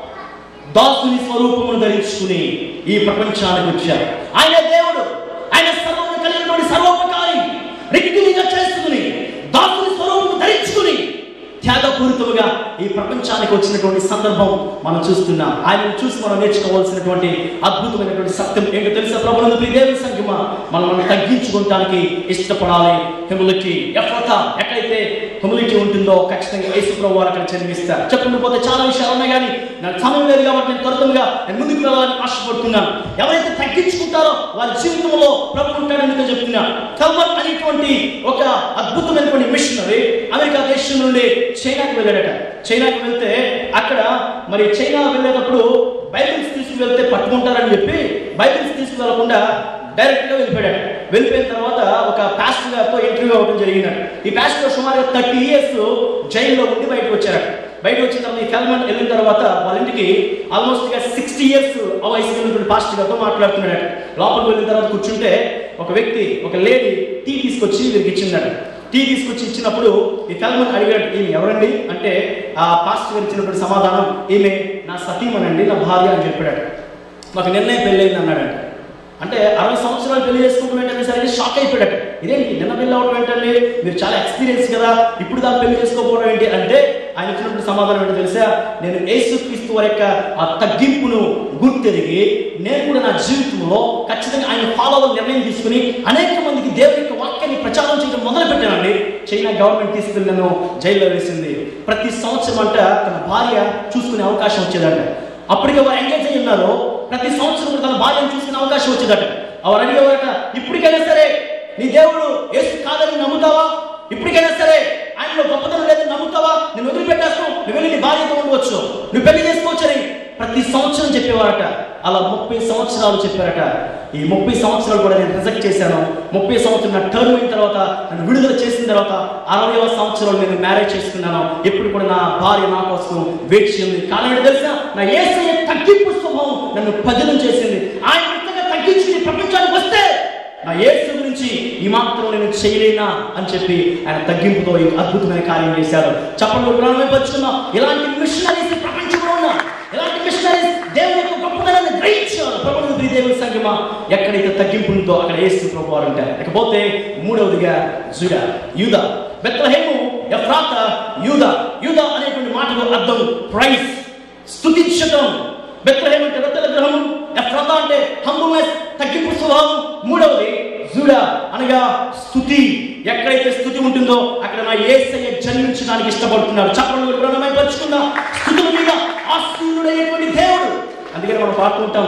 [SPEAKER 1] దాసుని స్వరూపమును ధరించుకుని ఈ ప్రపంచానికి వచ్చారు ఆయన దేవుడు ఆయన సర్వము కలిగినటువంటి సర్వోపకారి రిక్కిలిగా చేసుకుని దాసుని స్వరూపము ధరించుకుని త్యాగపూరితముగా ఈ ప్రపంచానికి వచ్చినటువంటి సందర్భం మనం చూస్తున్నాం ఆయనను చూసి మనం నేర్చుకోవాల్సినటువంటి అద్భుతమైనటువంటి సత్యం ఏంటో తెలుసా ప్రభుత్వ దేవుని సంఖ్యమ మనం మనం తగ్గించుకోవటానికి ఇష్టపడాలి హ్యూమిలిటీ ఎఫ్రత ఎక్కడైతే హ్యూమిలిటీ ఉంటుందో ఖచ్చితంగా యేసు ప్రభు వారు అక్కడ జన్మిస్తారు చెప్పుకుంటూ పోతే చాలా విషయాలు ఉన్నాయి కానీ నాకు సమయం లేదు కాబట్టి నేను త్వరితంగా నేను ముందుకు వెళ్ళాలని ఆశపడుతున్నాను ఎవరైతే తగ్గించుకుంటారో వారి జీవితంలో ప్రభు ఉంటాడని మీతో చెప్తున్నాను కల్వర్ అనేటువంటి ఒక అద్భుతమైనటువంటి మిషనరీ అమెరికా దేశం నుండి చైనాకి వెళ్ళాడట చైనాకి వెళ్తే అక్కడ మరి చైనా వెళ్ళేటప్పుడు బైబిల్స్ తీసుకు వెళ్తే పట్టుకుంటారని చెప్పి బైబిల్స్ తీసుకువెళ్లకుండా డైరెక్ట్ గా వెళ్ళిపోయాడు వెళ్ళిపోయిన తర్వాత ఒక పాస్టర్ గారితో ఇంటర్వ్యూ అవ్వడం జరిగిందట ఈ పాస్టర్ సుమారుగా థర్టీ ఇయర్స్ జైల్లో ఉండి బయటకు వచ్చారట బయట వచ్చిన తర్వాత ఈ ఫెల్మన్ వెళ్ళిన తర్వాత వాళ్ళ ఇంటికి ఆల్మోస్ట్ గా సిక్స్టీ ఇయర్స్ ఆ వయసు ఉన్నటువంటి పాస్టర్ గారితో మాట్లాడుతున్నాడట లోపలికి వెళ్ళిన తర్వాత కూర్చుంటే ఒక వ్యక్తి ఒక లేడీ టీ తీసుకొచ్చి వీరికి ఇచ్చిందట టీ తీసుకొచ్చి ఇచ్చినప్పుడు ఈ ఫెల్మన్ అడిగాడు ఈమె ఎవరండి అంటే ఆ పాస్టర్ గారు ఇచ్చినటువంటి సమాధానం ఈమె నా సతీమనండి నా భార్య అని చెప్పాడట మాకు నిర్ణయం పెళ్ళయింది అన్నాడంట అంటే అరవై సంవత్సరాలు పెళ్లి చేసుకుంటూ అనేసరికి షాక్ అయిపోయాడట ఇదేంటి నిన్న పెళ్లి అవడం ఏంటండి మీరు చాలా ఎక్స్పీరియన్స్ కదా ఇప్పుడు దాకా పెళ్లి చేసుకోకపోవడం ఏంటి అంటే ఆయన ఇచ్చినప్పుడు సమాధానం ఏంటో తెలుసా నేను యేసుక్రీస్తు వారి యొక్క ఆ తగ్గింపును గుర్తెరిగి నేను కూడా నా జీవితంలో ఖచ్చితంగా ఆయన ఫాలో అవ్వాలి నిర్ణయం తీసుకుని అనేక మందికి దేవుని యొక్క వాక్యాన్ని ప్రచారం చేయడం మొదలు పెట్టానండి చైనా గవర్నమెంట్ తీసుకెళ్ళి నన్ను జైల్లో వేసింది ప్రతి సంవత్సరం అంట తన భార్య చూసుకునే అవకాశం వచ్చేదంట అప్పటికే వారు ఎంగేజ్ అయ్యి ఉన్నారు ప్రతి సంవత్సరం కూడా తన భార్యను చూసుకునే అవకాశం వచ్చేదట వారు అడిగేవారట ఇప్పటికైనా సరే నీ దేవుడు యేసు కాదని నమ్ముతావా ఇప్పటికైనా సరే ఆయనలో గొప్పతనం లేదని నమ్ముతావా నేను వదిలిపెట్టేస్తాను నువ్వు వెళ్ళి నీ భార్యతో ఉండవచ్చు నువ్వు పెళ్లి చేసుకోవచ్చని ప్రతి సంవత్సరం చెప్పేవారట అలా ముప్పై సంవత్సరాలు చెప్పారట ఈ ముప్పై సంవత్సరాలు కూడా నేను రిజెక్ట్ చేశాను ముప్పై సంవత్సరం నా టర్మ్ అయిన తర్వాత నన్ను విడుదల చేసిన తర్వాత అరవైవ సంవత్సరంలో నేను మ్యారేజ్ చేసుకున్నాను ఎప్పుడు కూడా నా భార్య నా కోసం వెయిట్ చేయండి కారణం ఏంటో తెలుసా నా ఏసయ్య తగ్గింపు స్వభావం నన్ను పదిలం చేసింది ఆయన ఇంతగా తగ్గించి ఈ ప్రపంచానికి వస్తే నా యేసు గురించి ఈ మాత్రం నేను చేయలేనా అని చెప్పి ఆయన తగ్గింపుతో ఈ అద్భుతమైన కార్యం చేశారు చెప్పండి ప్రాణమే పరుచుకున్నాం ఇలాంటి మిషనరీస్ ప్రపంచంలో ఉన్నా ఇలాంటి మిషనరీస్ దేవుని యొక్క గొప్పదనాన్ని గ్రహించారు ప్రభుత్వ దేవుని సంగమా ఎక్కడైతే తగ్గింపు ఉందో అక్కడ యేసు ప్రభు వారు ఉంటారు ఇకపోతే మూడవదిగా జుడ యూద బెత్లహేము ఎఫ్రాత యూద యూద అనేటువంటి మాటకు అర్థం ప్రైస్ స్తుతించటం బెత్లహేమ్ అంటే రొట్టెల గ్రహం ఎఫ్రాత అంటే హంబుల్నెస్ తగ్గింపు స్వభావం మూడవది జుడ అనగా స్థుతి ఎక్కడైతే స్థుతి ఉంటుందో అక్కడ నా ఏసయ్య జన్మించడానికి ఇష్టపడుతున్నారు చప్పట్లు ప్రణమై పరుచుకుందాం స్థుతుల మీద ఆశీనుడైనటువంటి దేవుడు అందుకని మనం పాడుకుంటాం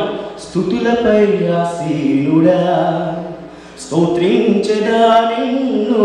[SPEAKER 1] స్థుతులపై ఆసీనుడా స్తోత్రించదా నిన్ను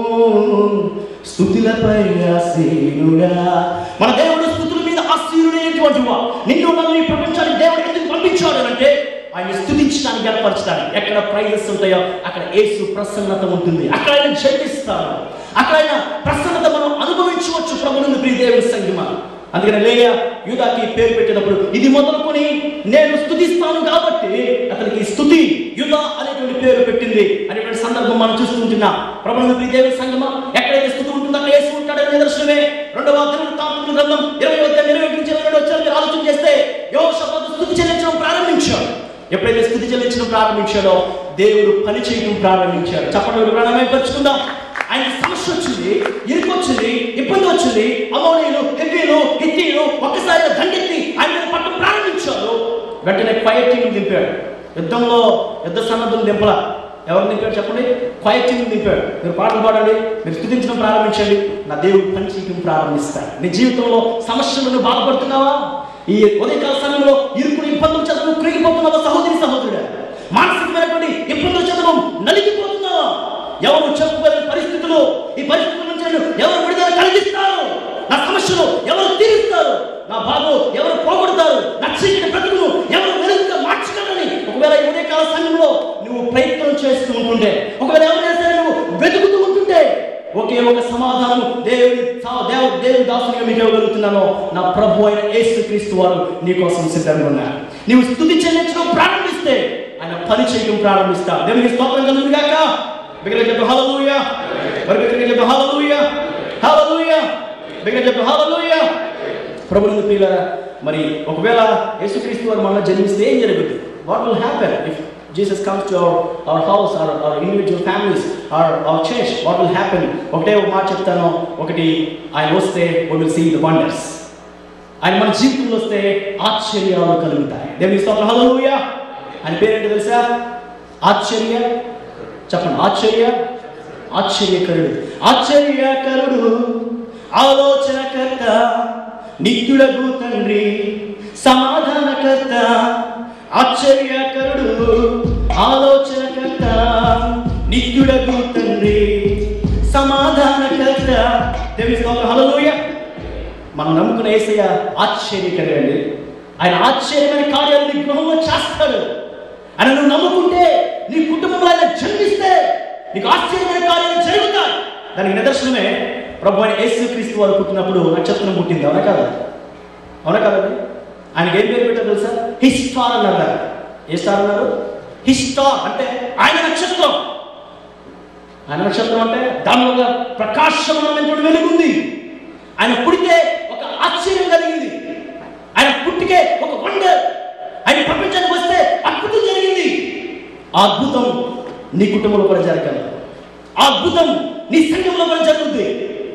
[SPEAKER 1] స్థుతులపై ఆసీనుడా మన దేవుడు స్థుతుల మీద ఆసీనుడైనటువంటి వా నిన్ను నన్ను ఈ ప్రపంచానికి దేవుడు ఎందుకు పంపించాడు అంటే ఆయన స్థుతించడానికి గనపరచడానికి ఎక్కడ ప్రైజెస్ ఉంటాయో అక్కడ యేసు ప్రసన్నత ఉంటుంది అక్కడ ఆయన జయిస్తాడు అక్కడ ఆయన ప్రసన్నత మనం అనుభవించవచ్చు ప్రభుత్వ ప్రియ దేవుడి సంగమ అందుకని లేయ యూదాకి పేరు పెట్టినప్పుడు ఇది మొదలుకొని నేను స్థుతిస్తాను కాబట్టి అతనికి స్థుతి యుధ అనేటువంటి పేరు పెట్టింది అనేటువంటి సందర్భం మనం చూస్తుంటున్నాం ప్రభుత్వ ప్రియ దేవుడి సంగమ ఎక్కడైతే స్థుతి ఉంటుందో అక్కడ యేసు ఉంటాడని నిదర్శనమే రెండవ దినవృత్తాంతముల గ్రంథం ఇరవై అధ్యాయం ఇరవై ఒకటి నుంచి ఇరవై రెండు వచ్చారు మీరు ఆలోచన చేస్తే యోషపదు స్థుతి చెల్లించడం ప్రారంభించాడు ఎప్పుడైతే స్థుతి చెల్లించడం ప్రారంభించాడో దేవుడు పని చేయడం ప్రారంభించాడు చెప్పడం ప్రాణమే పరుచుకుందాం ఆయన సమస్య వచ్చింది ఇరుకు వచ్చింది ఇబ్బంది వచ్చింది అమోనీయులు హిబ్బీలు హిత్తీలు ఒక్కసారి దండెత్తి ఆయన మీద పట్టు ప్రారంభించారు వెంటనే క్వైట్ టీం దింపాడు యుద్ధంలో యుద్ధ సన్నద్ధులు దింపలా ఎవరు దింపాడు చెప్పండి క్వైట్ టీం దింపాడు మీరు పాటలు పాడండి మీరు స్థుతించడం ప్రారంభించండి నా దేవుడు పని చేయడం ప్రారంభిస్తాడు నీ జీవితంలో సమస్యలను బాధపడుతున్నావా ఈ ఉదయకాల సమయంలో ఇరుకుని ఇబ్బందులు చదువు కృగిపోతున్నావా సహోదరి సహోదరుడా మానసికమైనటువంటి ఇబ్బందుల చదువు నలిగిపోతున్నావా ఎవరు చెప్పుకోలేని పరిస్థితులు ఈ పరిస్థితుల నుంచి నన్ను ఎవరు విడుదల కలిగిస్తారు నా సమస్యలు ఎవరు తీరుస్తారు నా బాధలు ఎవరు పోగొడతారు నా చీకటి బ్రతుకును ఎవరు వెలుగుగా మార్చగలరని ఒకవేళ ఈ ఉదయకాల సమయంలో నువ్వు ప్రయత్నం చేస్తూ ఉంటుంటే ఒకవేళ ఎవరైనా సరే నువ్వు వెతుకుతూ ఉంటుంటే ఒకే ఒక సమాధానం దేవుని సా- దేవ దేవుని దాసునిగా మీకు ఇవ్వగలుగుతున్నాను నా ప్రభు అయిన యేసు క్రీస్తు వారు నీ కోసం సిద్ధంగా ఉన్నారు నీవు స్థుతి చెల్లించడం ప్రారంభిస్తే ఆయన పని చేయడం ప్రారంభిస్తా దేవునికి స్తోత్రం కలుగును గాక బిగ్గర చెప్పు హల్లెలూయా మరి బిగ్గర చెప్పు హల్లెలూయా హల్లెలూయా బిగ్గర చెప్పు హల్లెలూయా ప్రభుని ప్రియులారా మరి ఒకవేళ యేసుక్రీస్తు వారు మనలో జన్మిస్తే ఏం జరుగుతుంది what will happen if Jesus comes to our our house our our individual families our our church what will happen ఒకటే ఒక మాట చెప్తాను ఒకటి ఆయన వస్తే we will see the wonders ఆయన మన జీవితంలో వస్తే ఆశ్చర్యాలు కలుగుతాయి దేవుని స్తోత్రం హల్లెలూయా ఆయన పేరేంటి తెలుసా ఆశ్చర్య చెప్పండి ఆశ్చర్య ఆశ్చర్యకరుడు ఆశ్చర్యకరుడు ఆలోచనకర్త నిత్యుడగు తండ్రి సమాధానకర్త ఆశ్చర్యకరుడు ఆలోచనకర్త నిత్యుడగు తండ్రి సమాధానకర్త దేవుని స్తోత్రం హల్లెలూయా మనం నమ్ముకున్న ఏసయ్య ఆశ్చర్యకరండి ఆయన ఆశ్చర్యమైన కార్యాలు నీ గృహంలో చేస్తాడు ఆయన నువ్వు నమ్ముకుంటే నీ కుటుంబంలో ఆయన జన్మిస్తే నీకు ఆశ్చర్యమైన కార్యాలు జరుగుతాయి దానికి నిదర్శనమే ప్రభు అయిన యేసుక్రీస్తు వారు పుట్టినప్పుడు నక్షత్రం పుట్టింది అవునా కదా అవునా కదండి ఆయనకి ఏం పేరు పెట్టారు తెలుసా హిస్టార్ అన్నారు ఏ స్టార్ అన్నారు హిస్టార్ అంటే ఆయన నక్షత్రం ఆయన నక్షత్రం అంటే దానిలో ఒక ప్రకాశమైనటువంటి వెలుగుంది ఆయన పుడితే ఒక ఆశ్చర్యం కలిగింది ఆయన పుట్టికే ఒక వండర్ ఆయన ప్రపంచానికి వస్తే అద్భుతం జరిగింది ఆ అద్భుతం నీ కుటుంబంలో కూడా జరగాలి ఆ అద్భుతం నీ సంఘంలో కూడా జరుగుతుంది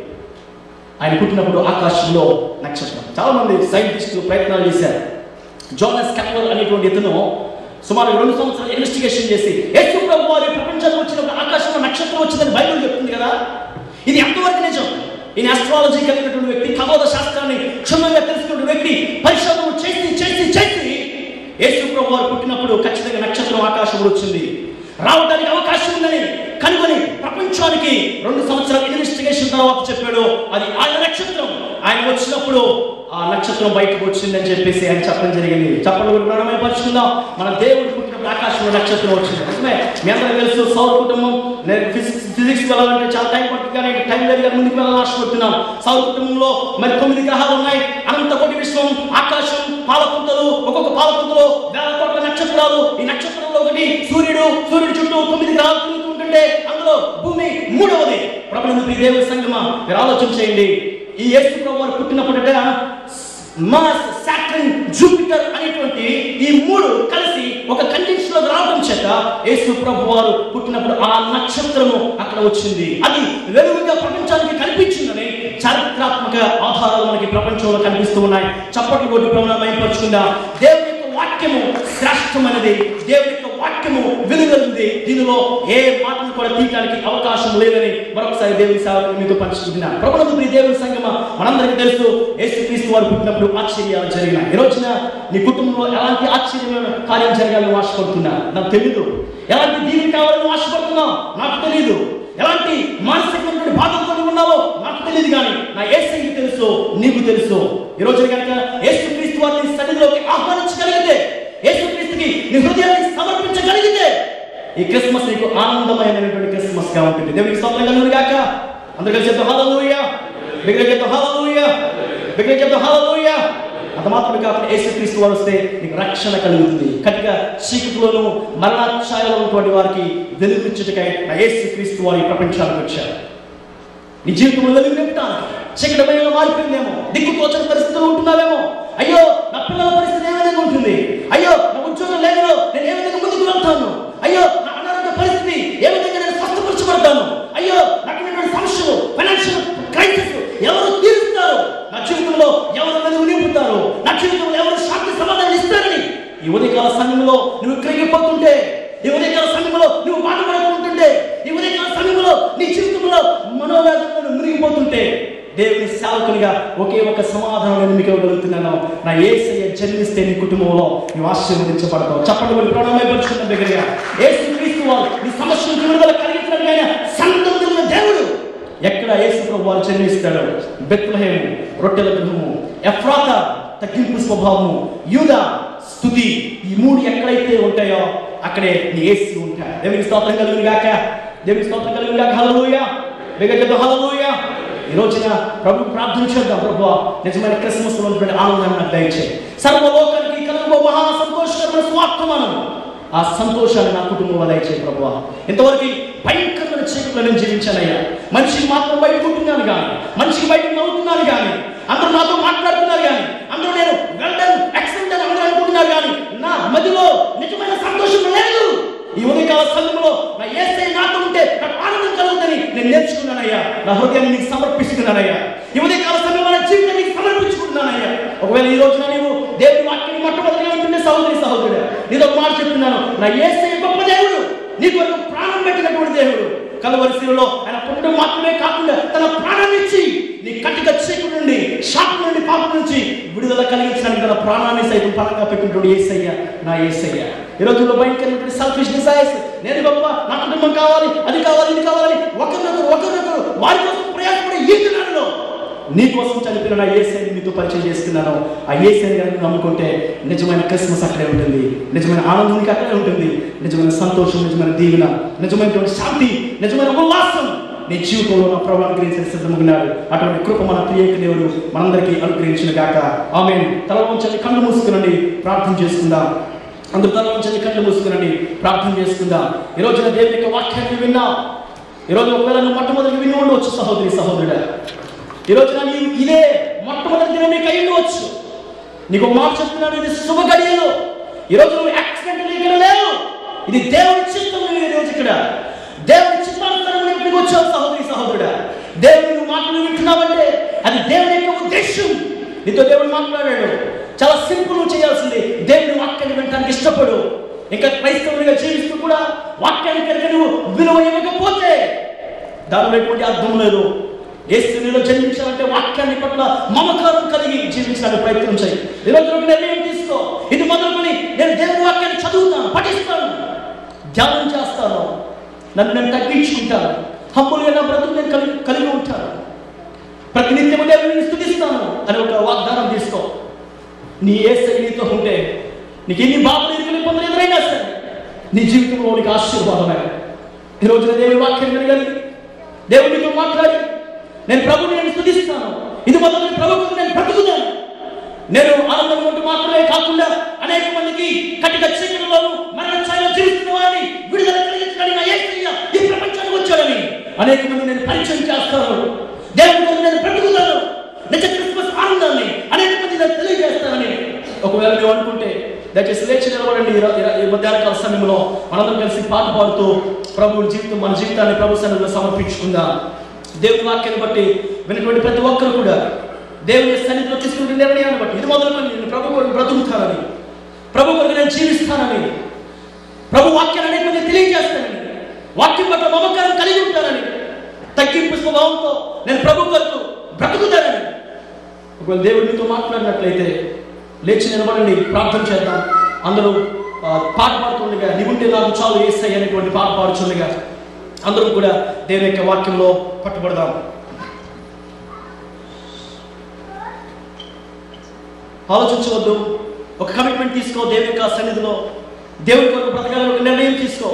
[SPEAKER 1] ఆయన పుట్టినప్పుడు ఆకాశంలో నక్షత్రం చాలా మంది సైంటిస్టులు ప్రయత్నాలు చేశారు జోనస్ కెప్లర్ అనేటువంటి ఇతను సుమారు రెండు సంవత్సరాలు ఇన్వెస్టిగేషన్ చేసి యేసు ప్రభు వారి ప్రపంచానికి వచ్చినప్పుడు ఆకాశంలో నక్షత్రం వచ్చిందని బైబిల్ చెప్తుంది కదా ఇది ఎంతవరకు నిజం ఈయన ఆస్ట్రాలజీ కలిగినటువంటి వ్యక్తి ఖగోళ శాస్త్రాన్ని క్షుణ్ణంగా తెలుసుకున్న వ్యక్తి పరిశోధన చేసి చేసి చేసి యేసు ప్రభు వారు పుట్టినప్పుడు ఖచ్చితంగా నక్షత్రం ఆకాశంలో వచ్చింది రావడానికి అవకాశం ఉందని కనుగొని ప్రపంచానికి రెండు సంవత్సరాల ఇన్వెస్టిగేషన్ తర్వాత చెప్పాడు అది ఆయన నక్షత్రం ఆయన వచ్చినప్పుడు ఆ నక్షత్రం బయటకు వచ్చిందని చెప్పేసి ఆయన చెప్పడం జరిగింది చెప్పడం కూడా ప్రాణమై పరుచుకుందాం మన దేవుడు పుట్టినప్పుడు ఆకాశంలో నక్షత్రం వచ్చింది నిజమే మీ అందరికీ తెలుసు సౌర కుటుంబం నేను ఫిజిక్స్ ఫిజిక్స్ వెళ్ళాలంటే చాలా టైం పడుతుంది కానీ టైం లేదు కానీ ముందుకు వెళ్ళాలని ఆశపడుతున్నాను సౌర కుటుంబంలో మరి తొమ్మిది గ్రహాలు ఉన్నాయి అనంత కోటి విశ్వం ఆకాశం పాలపుంతలు ఒక్కొక్క పాలపుంతలో వేల కోట్ల నక్షత్రాలు ఈ నక్షత్రంలో ఒకటి సూర్యుడు సూర్యుడు చుట్టూ తొమ్మిది గ్రహాలు తిరుగుతూ ఉంటుంటే అందులో భూమి మూడవది ప్రభుత్వ దేవుడి సంగమా మీరు ఆలోచన చేయండి ఈ యేసు ప్రభు వారు పుట్టినప్పుడట మాస్ సాటర్న్ జూపిటర్ అనేటువంటి ఈ మూడు కలిసి ఒక కండిషన్ లో రావడం చేత యేసు ప్రభు వారు పుట్టినప్పుడు ఆ నక్షత్రము అక్కడ వచ్చింది అది వెలుగుగా ప్రపంచానికి కనిపించిందని చారిత్రాత్మక ఆధారాలు మనకి ప్రపంచంలో కనిపిస్తూ ఉన్నాయి చప్పట్లు కొట్టి ప్రభుత్వం మైపరుచుకుందా దేవుని యొక్క వాక్యము శ్రేష్టమైనది దేవుని యొక్క వాక్యం వాక్యము వెలుగలింది దీనిలో ఏ మాటను కూడా తీయడానికి అవకాశం లేదని మరొకసారి దేవుని సేవకులు మీతో పంచుకుంటున్నా ప్రభుత్వ ప్రియ దేవుని సంగమ మనందరికీ తెలుసు యేసుక్రీస్తు వారు పుట్టినప్పుడు ఆశ్చర్యాలు జరిగినాయి ఈ రోజున నీ కుటుంబంలో ఎలాంటి ఆశ్చర్యమైన కార్యం జరగాలని ఆశపడుతున్నా నాకు తెలియదు ఎలాంటి దీవెన కావాలని ఆశపడుతున్నావు నాకు తెలియదు ఎలాంటి మానసికమైనటువంటి బాధలతో ఉన్నావో నాకు తెలియదు కానీ నా ఏసైకి తెలుసు నీకు తెలుసు ఈ రోజు కనుక యేసుక్రీస్తు వారిని సన్నిధిలోకి ఆహ్వానించగలిగితే యేసుక్రీస్తుకి నీ హృదయాన్ని సమర్పించగలిగితే ఈ క్రిస్మస్ నీకు ఆనందమయమైనటువంటి క్రిస్మస్ గా ఉంటుంది దేవునికి స్తోత్రం కలుగును గాక అందరూ కలిసి చెప్తాం హల్లెలూయా బిగ్గర చెప్తాం హల్లెలూయా బిగ్గర చెప్తాం హల్లెలూయా అంత మాత్రమే కాకుండా యేసుక్రీస్తు వారు వస్తే నీకు రక్షణ కలుగుతుంది కనుక చీకటిలోను మరణాఛాయలో ఉన్నటువంటి వారికి వెలుగుచ్చుటకై నా యేసుక్రీస్తు వారి ఈ ప్రపంచానికి వచ్చారు నీ జీవితంలో వెలుగు నింపడానికి చీకటి భయంలో మారిపోయిందేమో దిక్కు తోచని పరిస్థితులు ఉంటున్నావేమో అయ్యో నా పిల్లల పరిస్థితి ఏ విధంగా ఉంటుంది అయ్యో నా ఉద్యోగం లేదో నేను ఏ విధంగా ముందుకు వెళ్తాను అయ్యో నా అనారోగ్య పరిస్థితి ఏ విధంగా నేను స్వస్థపరచబడతాను అయ్యో నాకు ఉన్నటువంటి సమస్యలు ఫైనాన్షియల్ క్రైసిస్ ఎవరు తీరుస్తారు నా జీవితంలో ఎవరు వెలుగు నింపుతారు నా జీవితంలో ఎవరు శాంతి సమాధానం ఇస్తారని ఈ ఉదయకాల సమయంలో నువ్వు క్రిగిపోతుంటే ఈ ఉదయకాల సమయంలో నువ్వు బాధపడుతుంటుంటే ఈ ఉదయకాల సమయంలో నీ జీవితంలో మనోవేదనలో మునిగిపోతుంటే దేవుని సేవకునిగా ఒకే ఒక సమాధానం నేను మీకు ఇవ్వగలుగుతున్నాను నా ఏసయ్య జన్మిస్తే నీ కుటుంబంలో నువ్వు ఆశీర్వదించబడతావు చప్పటి వల్ల ప్రణామపరుచుకున్న దగ్గరగా ఏసు క్రీస్తు వారు నీ సమస్యలకు విడుదల కలిగించడానికి ఆయన సంతమైన దేవుడు ఎక్కడ యేసు ప్రభు వారు జన్మిస్తాడు బెత్లహేము రొట్టెల గృహము ఎఫ్రాత తగ్గింపు స్వభావము యూద స్థుతి ఈ మూడు ఎక్కడైతే ఉంటాయో అక్కడే నీ ఏసు ఉంటాయి దేవునికి స్తోత్రం కలుగును గాక దేవునికి స్తోత్రం కలుగును గాక హల్లెలూయా బిగ్గరగా హల్లెలూయా ఈ రోజున ప్రభు ప్రార్థన చేద్దాం ప్రభు నిజమైన క్రిస్మస్ లో ఉన్నటువంటి ఆనందాన్ని నాకు దయచేయి సర్వలోకానికి కలుగు మహా సంతోషకరమైన స్వార్థమానం ఆ సంతోషాన్ని నా కుటుంబంలో దయచేయి ప్రభు ఇంతవరకు భయంకరమైన చీకట్లో నేను జీవించానయ్యా మనిషికి మాత్రం బయట ఉంటున్నాను కానీ మనిషికి బయట నవ్వుతున్నాను కానీ అందరూ నాతో మాట్లాడుతున్నారు కానీ అందరూ నేను వెల్డన్ ఎక్సలెంట్ అని అందరూ అనుకుంటున్నారు కానీ నా మదిలో నిజమైన సంతోషం లేదు ఈ ఉదయకాల సమయంలో నా ఏసై నాతో ఉంటే నాకు ఆనందం కలుగుతుంది నేను నేర్చుకున్నానయ్యా నా హృదయాన్ని నీకు సమర్పిస్తున్నానయ్యా ఈ ఉదయకాల సమయంలో నా జీవితాన్ని నీకు సమర్పించుకుంటున్నానయ్యా ఒకవేళ ఈ రోజున నీవు దేవుని వాక్యాన్ని మొట్టమొదటిగా ఉంటుండే సహోదరి సహోదరుడు నీతో ఒక మాట చెప్తున్నాను నా ఏసై గొప్ప దేవుడు నీ కొరకు ప్రాణం పెట్టినటువంటి దేవుడు కలవరిశిలో ఆయన పొందడం మాత్రమే కాకుండా తన ప్రాణాన్ని ఇచ్చి నీ కట్టిక చీకు నుండి శాపం నుండి పాపం నుంచి విడుదల కలిగించడానికి తన ప్రాణాన్ని సైతం పరంగా పెట్టినటువంటి ఏసయ్య నా ఏసయ్య ఈ రోజుల్లో భయంకరమైనటువంటి సెల్ఫిష్ డిజైర్స్ నేను గొప్ప నా కుటుంబం కావాలి అది కావాలి ఇది కావాలి ఒకరినొకరు ఒకరినొకరు వారి కోసం ప్రయాసపడే ఈ దినాల్లో నీ కోసం చనిపోయిన నా ఏసైని మీతో పరిచయం చేస్తున్నాను ఆ ఏసైని కనుక నమ్ముకుంటే నిజమైన క్రిస్మస్ అక్కడే ఉంటుంది నిజమైన ఆనందం నీకు అక్కడే ఉంటుంది నిజమైన సంతోషం నిజమైన దీవెన నిజమైనటువంటి శాంతి నిజమైన ఉల్లాసం నీ జీవితంలో నా ప్రభు అనుగ్రహించిన సిద్ధమున్నాడు అటువంటి కృప మన ప్రియేక దేవుడు మనందరికీ అనుగ్రహించిన గాక ఆమె తల వంచని కళ్ళు మూసుకునండి ప్రార్థన చేసుకుందాం అందరూ తల వంచని కళ్ళు మూసుకునండి ప్రార్థన చేసుకుందాం ఈ రోజున దేవుని యొక్క వాక్యాన్ని విన్నా ఈ రోజు ఒకవేళ నువ్వు మొట్టమొదటి విని ఉండవచ్చు సహోదరి సహోదరుడా ఈ రోజున నీ ఇదే మొట్టమొదటి దినం నీకు అయి ఉండవచ్చు నీకు ఒక మాట చెప్తున్నాను ఇది శుభ గడియలు ఈ రోజు నువ్వు యాక్సిడెంట్ ఇక్కడ లేవు ఇది దేవుని చిత్తం నువ్వు ఈ రోజు ఇక్కడ దేవుని చిత్తానుసారం నువ్వు ఇక్కడికి వచ్చావు సహోదరి సహోదరుడా దేవుని నువ్వు మాటలు వింటున్నావంటే అది దేవుని యొక్క ఉద్దేశం నీతో దేవుడు మాట్లాడాడు చాలా సింపుల్ నువ్వు చేయాల్సింది దేవుని వాక్యాన్ని వినడానికి ఇష్టపడు ఇంకా క్రైస్తవునిగా జీవిస్తూ కూడా వాక్యాన్ని కనుక నువ్వు విలువ ఇవ్వకపోతే దానిలో ఎటువంటి అర్థం లేదు యేసు నీలో జన్మించాలంటే వాక్యాన్ని పట్ల మమకారం కలిగి జీవించడానికి ప్రయత్నం చేయి ఈరోజు ఒక నిర్ణయం తీసుకో ఇది మొదలుకొని నేను దేవుని వాక్యాన్ని చదువుతాను పఠిస్తాను ధ్యానం చేస్తాను నన్ను నేను తగ్గించుకుంటాను హంబులుగా నా బ్రతుకు నేను కలిగి కలిగి ఉంటాను ప్రతినిత్యము దేవుని స్థుతిస్తాను అని ఒక వాగ్దానం తీసుకో నీ ఏ నీతో ఉంటే నీకు ఎన్ని బాబులు ఎదుగులు ఇబ్బందులు ఎదురైనా సరే నీ జీవితంలో నీకు ఆశీర్వాదమే ఈ రోజున దేవుని వాక్యం వినగలిగి దేవునితో మాట్లాడి నేను ప్రభుని నేను స్థుతిస్తాను ఇది మొదలు ప్రభుత్వం నేను బ్రతుకుతాను నేను ఆనందం ఉంటూ మాత్రమే కాకుండా అనేక మందికి కటిక చీకటిలోను మరణ ఛాయలో జీవిస్తున్న వారిని విడుదల కలిగించడానికి నా యేసయ్య ఈ ప్రపంచానికి వచ్చాడని అనేక మంది నేను పరిచయం చేస్తాను దేవుని కోసం నేను బ్రతుకుతాను నిజ క్రిస్మస్ ఆనందాన్ని అనేక మంది నేను తెలియజేస్తానని ఒకవేళ నువ్వు అనుకుంటే దయచేసి లేచి నిలబడండి ఈ ర- ఈ ర- ఈ మధ్యాహ్నకాల సమయంలో మనందరం కలిసి పాట పాడుతూ ప్రభు జీవితం మన జీవితాన్ని ప్రభు సన్నిధిలో సమర్పించుకుందాం దేవుని వాక్యాన్ని బట్టి విన్నటువంటి ప్రతి ఒక్కరు కూడా దేవుని సన్నిధిలో తీసుకుంటే నిర్ణయాన్ని బట్టి ఇది మొదలుకొని నేను ప్రభు కొరకు బ్రతుకుతానని ప్రభు కొరకు నేను జీవిస్తానని ప్రభు వాక్యాన్ని అనేక మంది తెలియజేస్తానని వాక్యం పట్ల మమకారం కలిగి ఉంటానని తగ్గింపు స్వభావంతో నేను ప్రభు కొరకు బ్రతుకుతానని ఒకవేళ దేవుడు మీతో మాట్లాడినట్లయితే లేచి నిలబడండి ప్రార్థన చేద్దాం అందరూ ఆ, పాట పాడుతుండగా నీవుంటే నాకు చాలు వేస్తాయి అనేటువంటి పాట పాడుతుండగా అందరూ కూడా దేవుని యొక్క వాక్యంలో పట్టుబడదాం ఆలోచించవద్దు ఒక కమిట్మెంట్ తీసుకో దేవుని యొక్క సన్నిధిలో దేవుని కొరకు బ్రతకాలని ఒక నిర్ణయం తీసుకో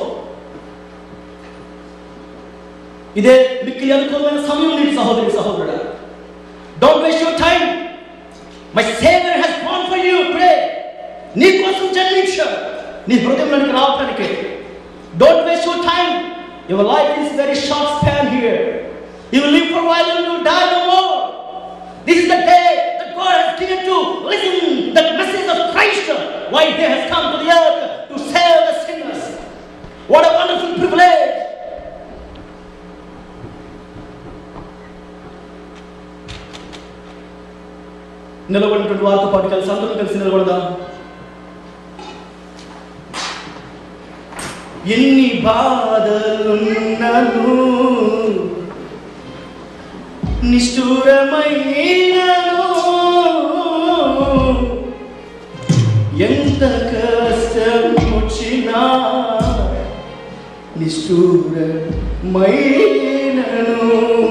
[SPEAKER 1] ఇదే మిక్కిలి అనుకూలమైన సమయం నీటి సహోదరి సహోదరుడా don't waste your time my saviour has born for you today నీ కోసం జన్మించాడు నీ హృదయంలోనికి రావటానికి don't waste your time your life is very short span here you will live for while and you die no more this is the day that God has given to listen the message of Christ why he has come to the earth to save the sinners what a wonderful privilege నిలబడినటువంటి వారితో పాటు కలిసి అందరం కలిసి నిలబడదాం ఎన్ని బాధలున్నను నిష్ఠూరమైనను ఎంత కష్టం వచ్చినా నిష్ఠూరమైనను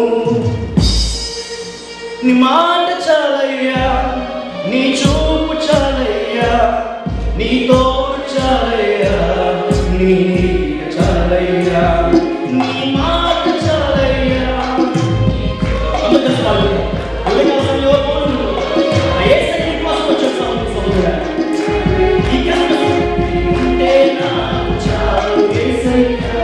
[SPEAKER 1] నీ మాట చాలయ్యా నీ చూపు చాలయ్యా నీ తోడు చాలయ్యా నీ నీడ చాలయ్యా నీ మాట చాలయ్యా అందుకే చాలు. అందుకే అసలు ఎవరు పోరు. ఆ యేసయ్య నీ కోసం వచ్చాడు సహోదరి, సహోదరుడా. ఈ క్రిస్మస్ ఉంటే నాకు చాలు యేసయ్యా.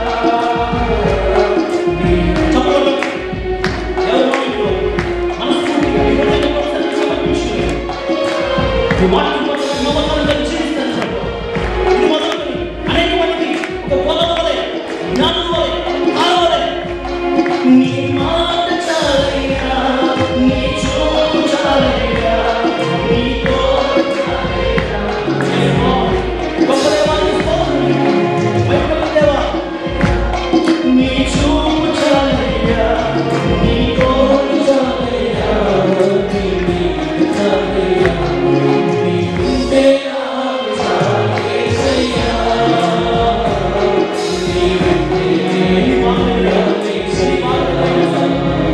[SPEAKER 1] నీ చప్పట్లు ఎవరు ఇంట్లో మనస్ఫూర్తిగా ఈ హృదయాన్ని ఒకసారి సమర్పించుకుని, ఈ వాక్యం పట్ల నమ్మకాన్ని జీవిస్తాను ప్రభు. ఇది మొదలుకొని అనేక మందికి ఒక పొలం వలె, జ్ఞానం వలె, కాలం వలె, నీ మాట చాలయ్యా, నీ చూపు చాలయ్యా, నీ తోడు చాలయ్యా. గొప్ప దేవానికి స్తోత్రం. వైకుంఠ దేవా, నీ చూపు చాలయ్యా, నీ తోడు చాలయ్యా, నీ నీడ చాలయ్యా, నీకుంటే నాకు చాలు యేసయ్యా. నీవుంటే నీ మాటలు నీ మాటలు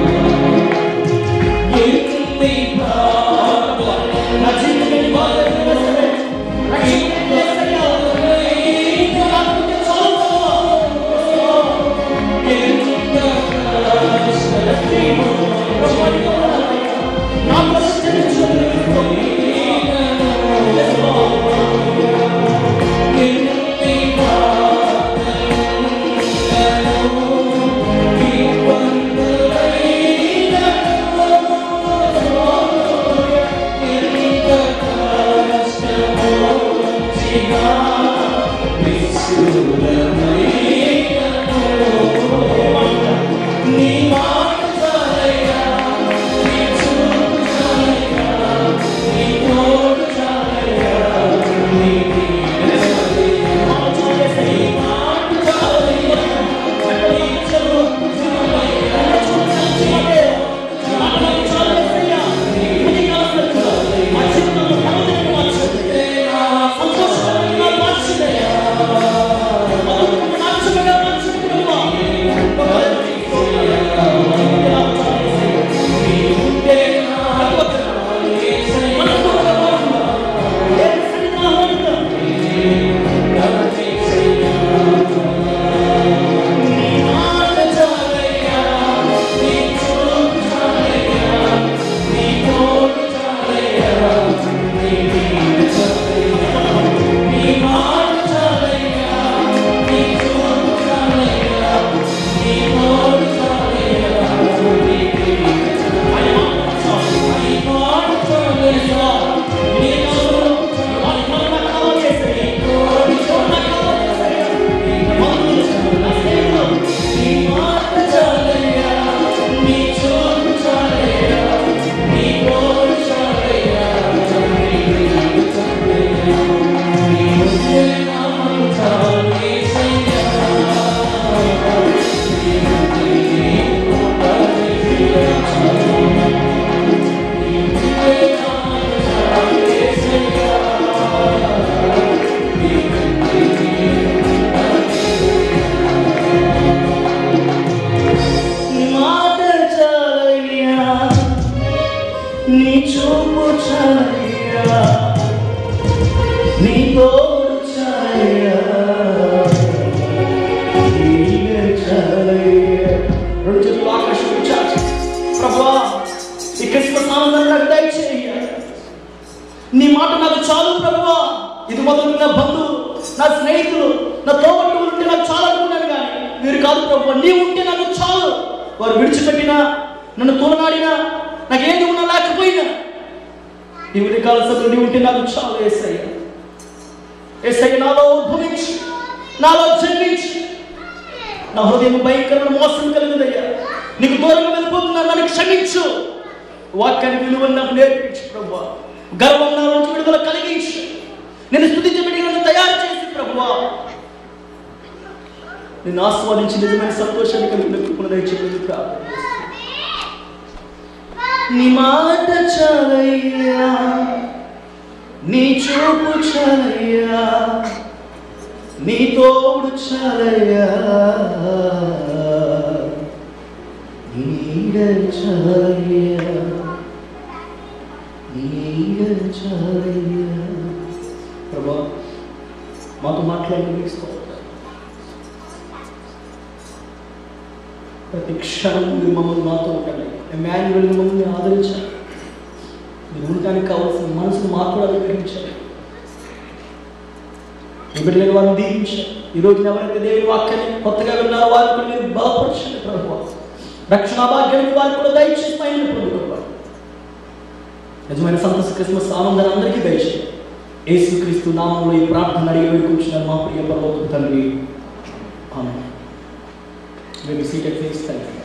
[SPEAKER 1] ఎన్ని బాధలు నా జీవితం బాధలు వేసవే. రక్షణ యేసయ్యా. నీకు నాకు చాలు. నీ మాట చాలయ్యా, నీ చూపు చాలయ్యా, నీ తోడు చాలయ్యా, నీ నీడ చాలయ్యా. నీ మాట చాలయ్యా, నీ చూపు చాలయ్యా, నీ మాటలు చాలయ్యా. ఇది కాస్త మా జీవితంలో నెమ్మదిని మార్చండి. సంతోషకరంగా మార్చండి. మధురముగా మార్చండి, మార్చండి ప్రభువా. నా స్నేహితులు నా తోబట్టువులు ఉంటే నాకు చాలా అనుకున్నాను కానీ మీరు కాదు ప్రభు నీవు ఉంటే నాకు చాలు వారు విడిచిపెట్టినా నన్ను తోలనాడినా నాకు ఏది ఉన్నా లేకపోయినా ఈ ఉదయకాల సమయంలో నీవు ఉంటే నాకు చాలు ఏసయ్య ఏసయ్య నాలో ఉద్భవించి నాలో జన్మించి నా హృదయం భయంకరమైన మోసం కలిగిందయ్యా నీకు దూరంగా వెళ్ళిపోతున్నా నన్ను క్షమించు వాక్యానికి విలువ నాకు నేర్పించు ప్రభు గర్వం నా నుంచి విడుదల కలిగించు నేను స్థుతించబడి నన్ను తయారు చేసి ప్రభు నేను ఆస్వాదించి నిజమైన సంతోషాన్ని కలిగిన కృపణ దయచేయమని ప్రార్థన చేస్తున్నాను. నీ మాట చాలయ్యా నీ చూపు చాలయ్యా నీ తోడు చాలయ్యా నీ నీడ చాలయ్యా నీ నీడ చాలయ్యా ప్రభా మాతో మాట్లాడి తీసుకోవాలి ప్రతి క్షణం మీరు మమ్మల్ని మాతో ఉండండి ఎమాన్యువల్ మమ్మల్ని ఆదరించాలి మీరు ఉండటానికి కావాల్సిన మనసును మాకు కూడా అనుగ్రహించాలి మీ బిడ్డలైన వారిని దీవించాలి ఈ రోజున ఎవరైతే దేవుని వాక్యాన్ని కొత్తగా విన్నారో వారిని కూడా మీరు బలపరచండి ప్రభు రక్షణ భాగ్యాన్ని వారికి కూడా దయచేసి పైన పొందుకోవాలి నిజమైన సంతోష క్రిస్మస్ ఆనందాన్ని అందరికీ దయచేయండి యేసుక్రీస్తు నామంలో ఈ ప్రార్థన అడిగి వేడుకుంటున్నారు మా ప్రియ పర్వతం తండ్రి ఆమె Maybe seated face, thank you.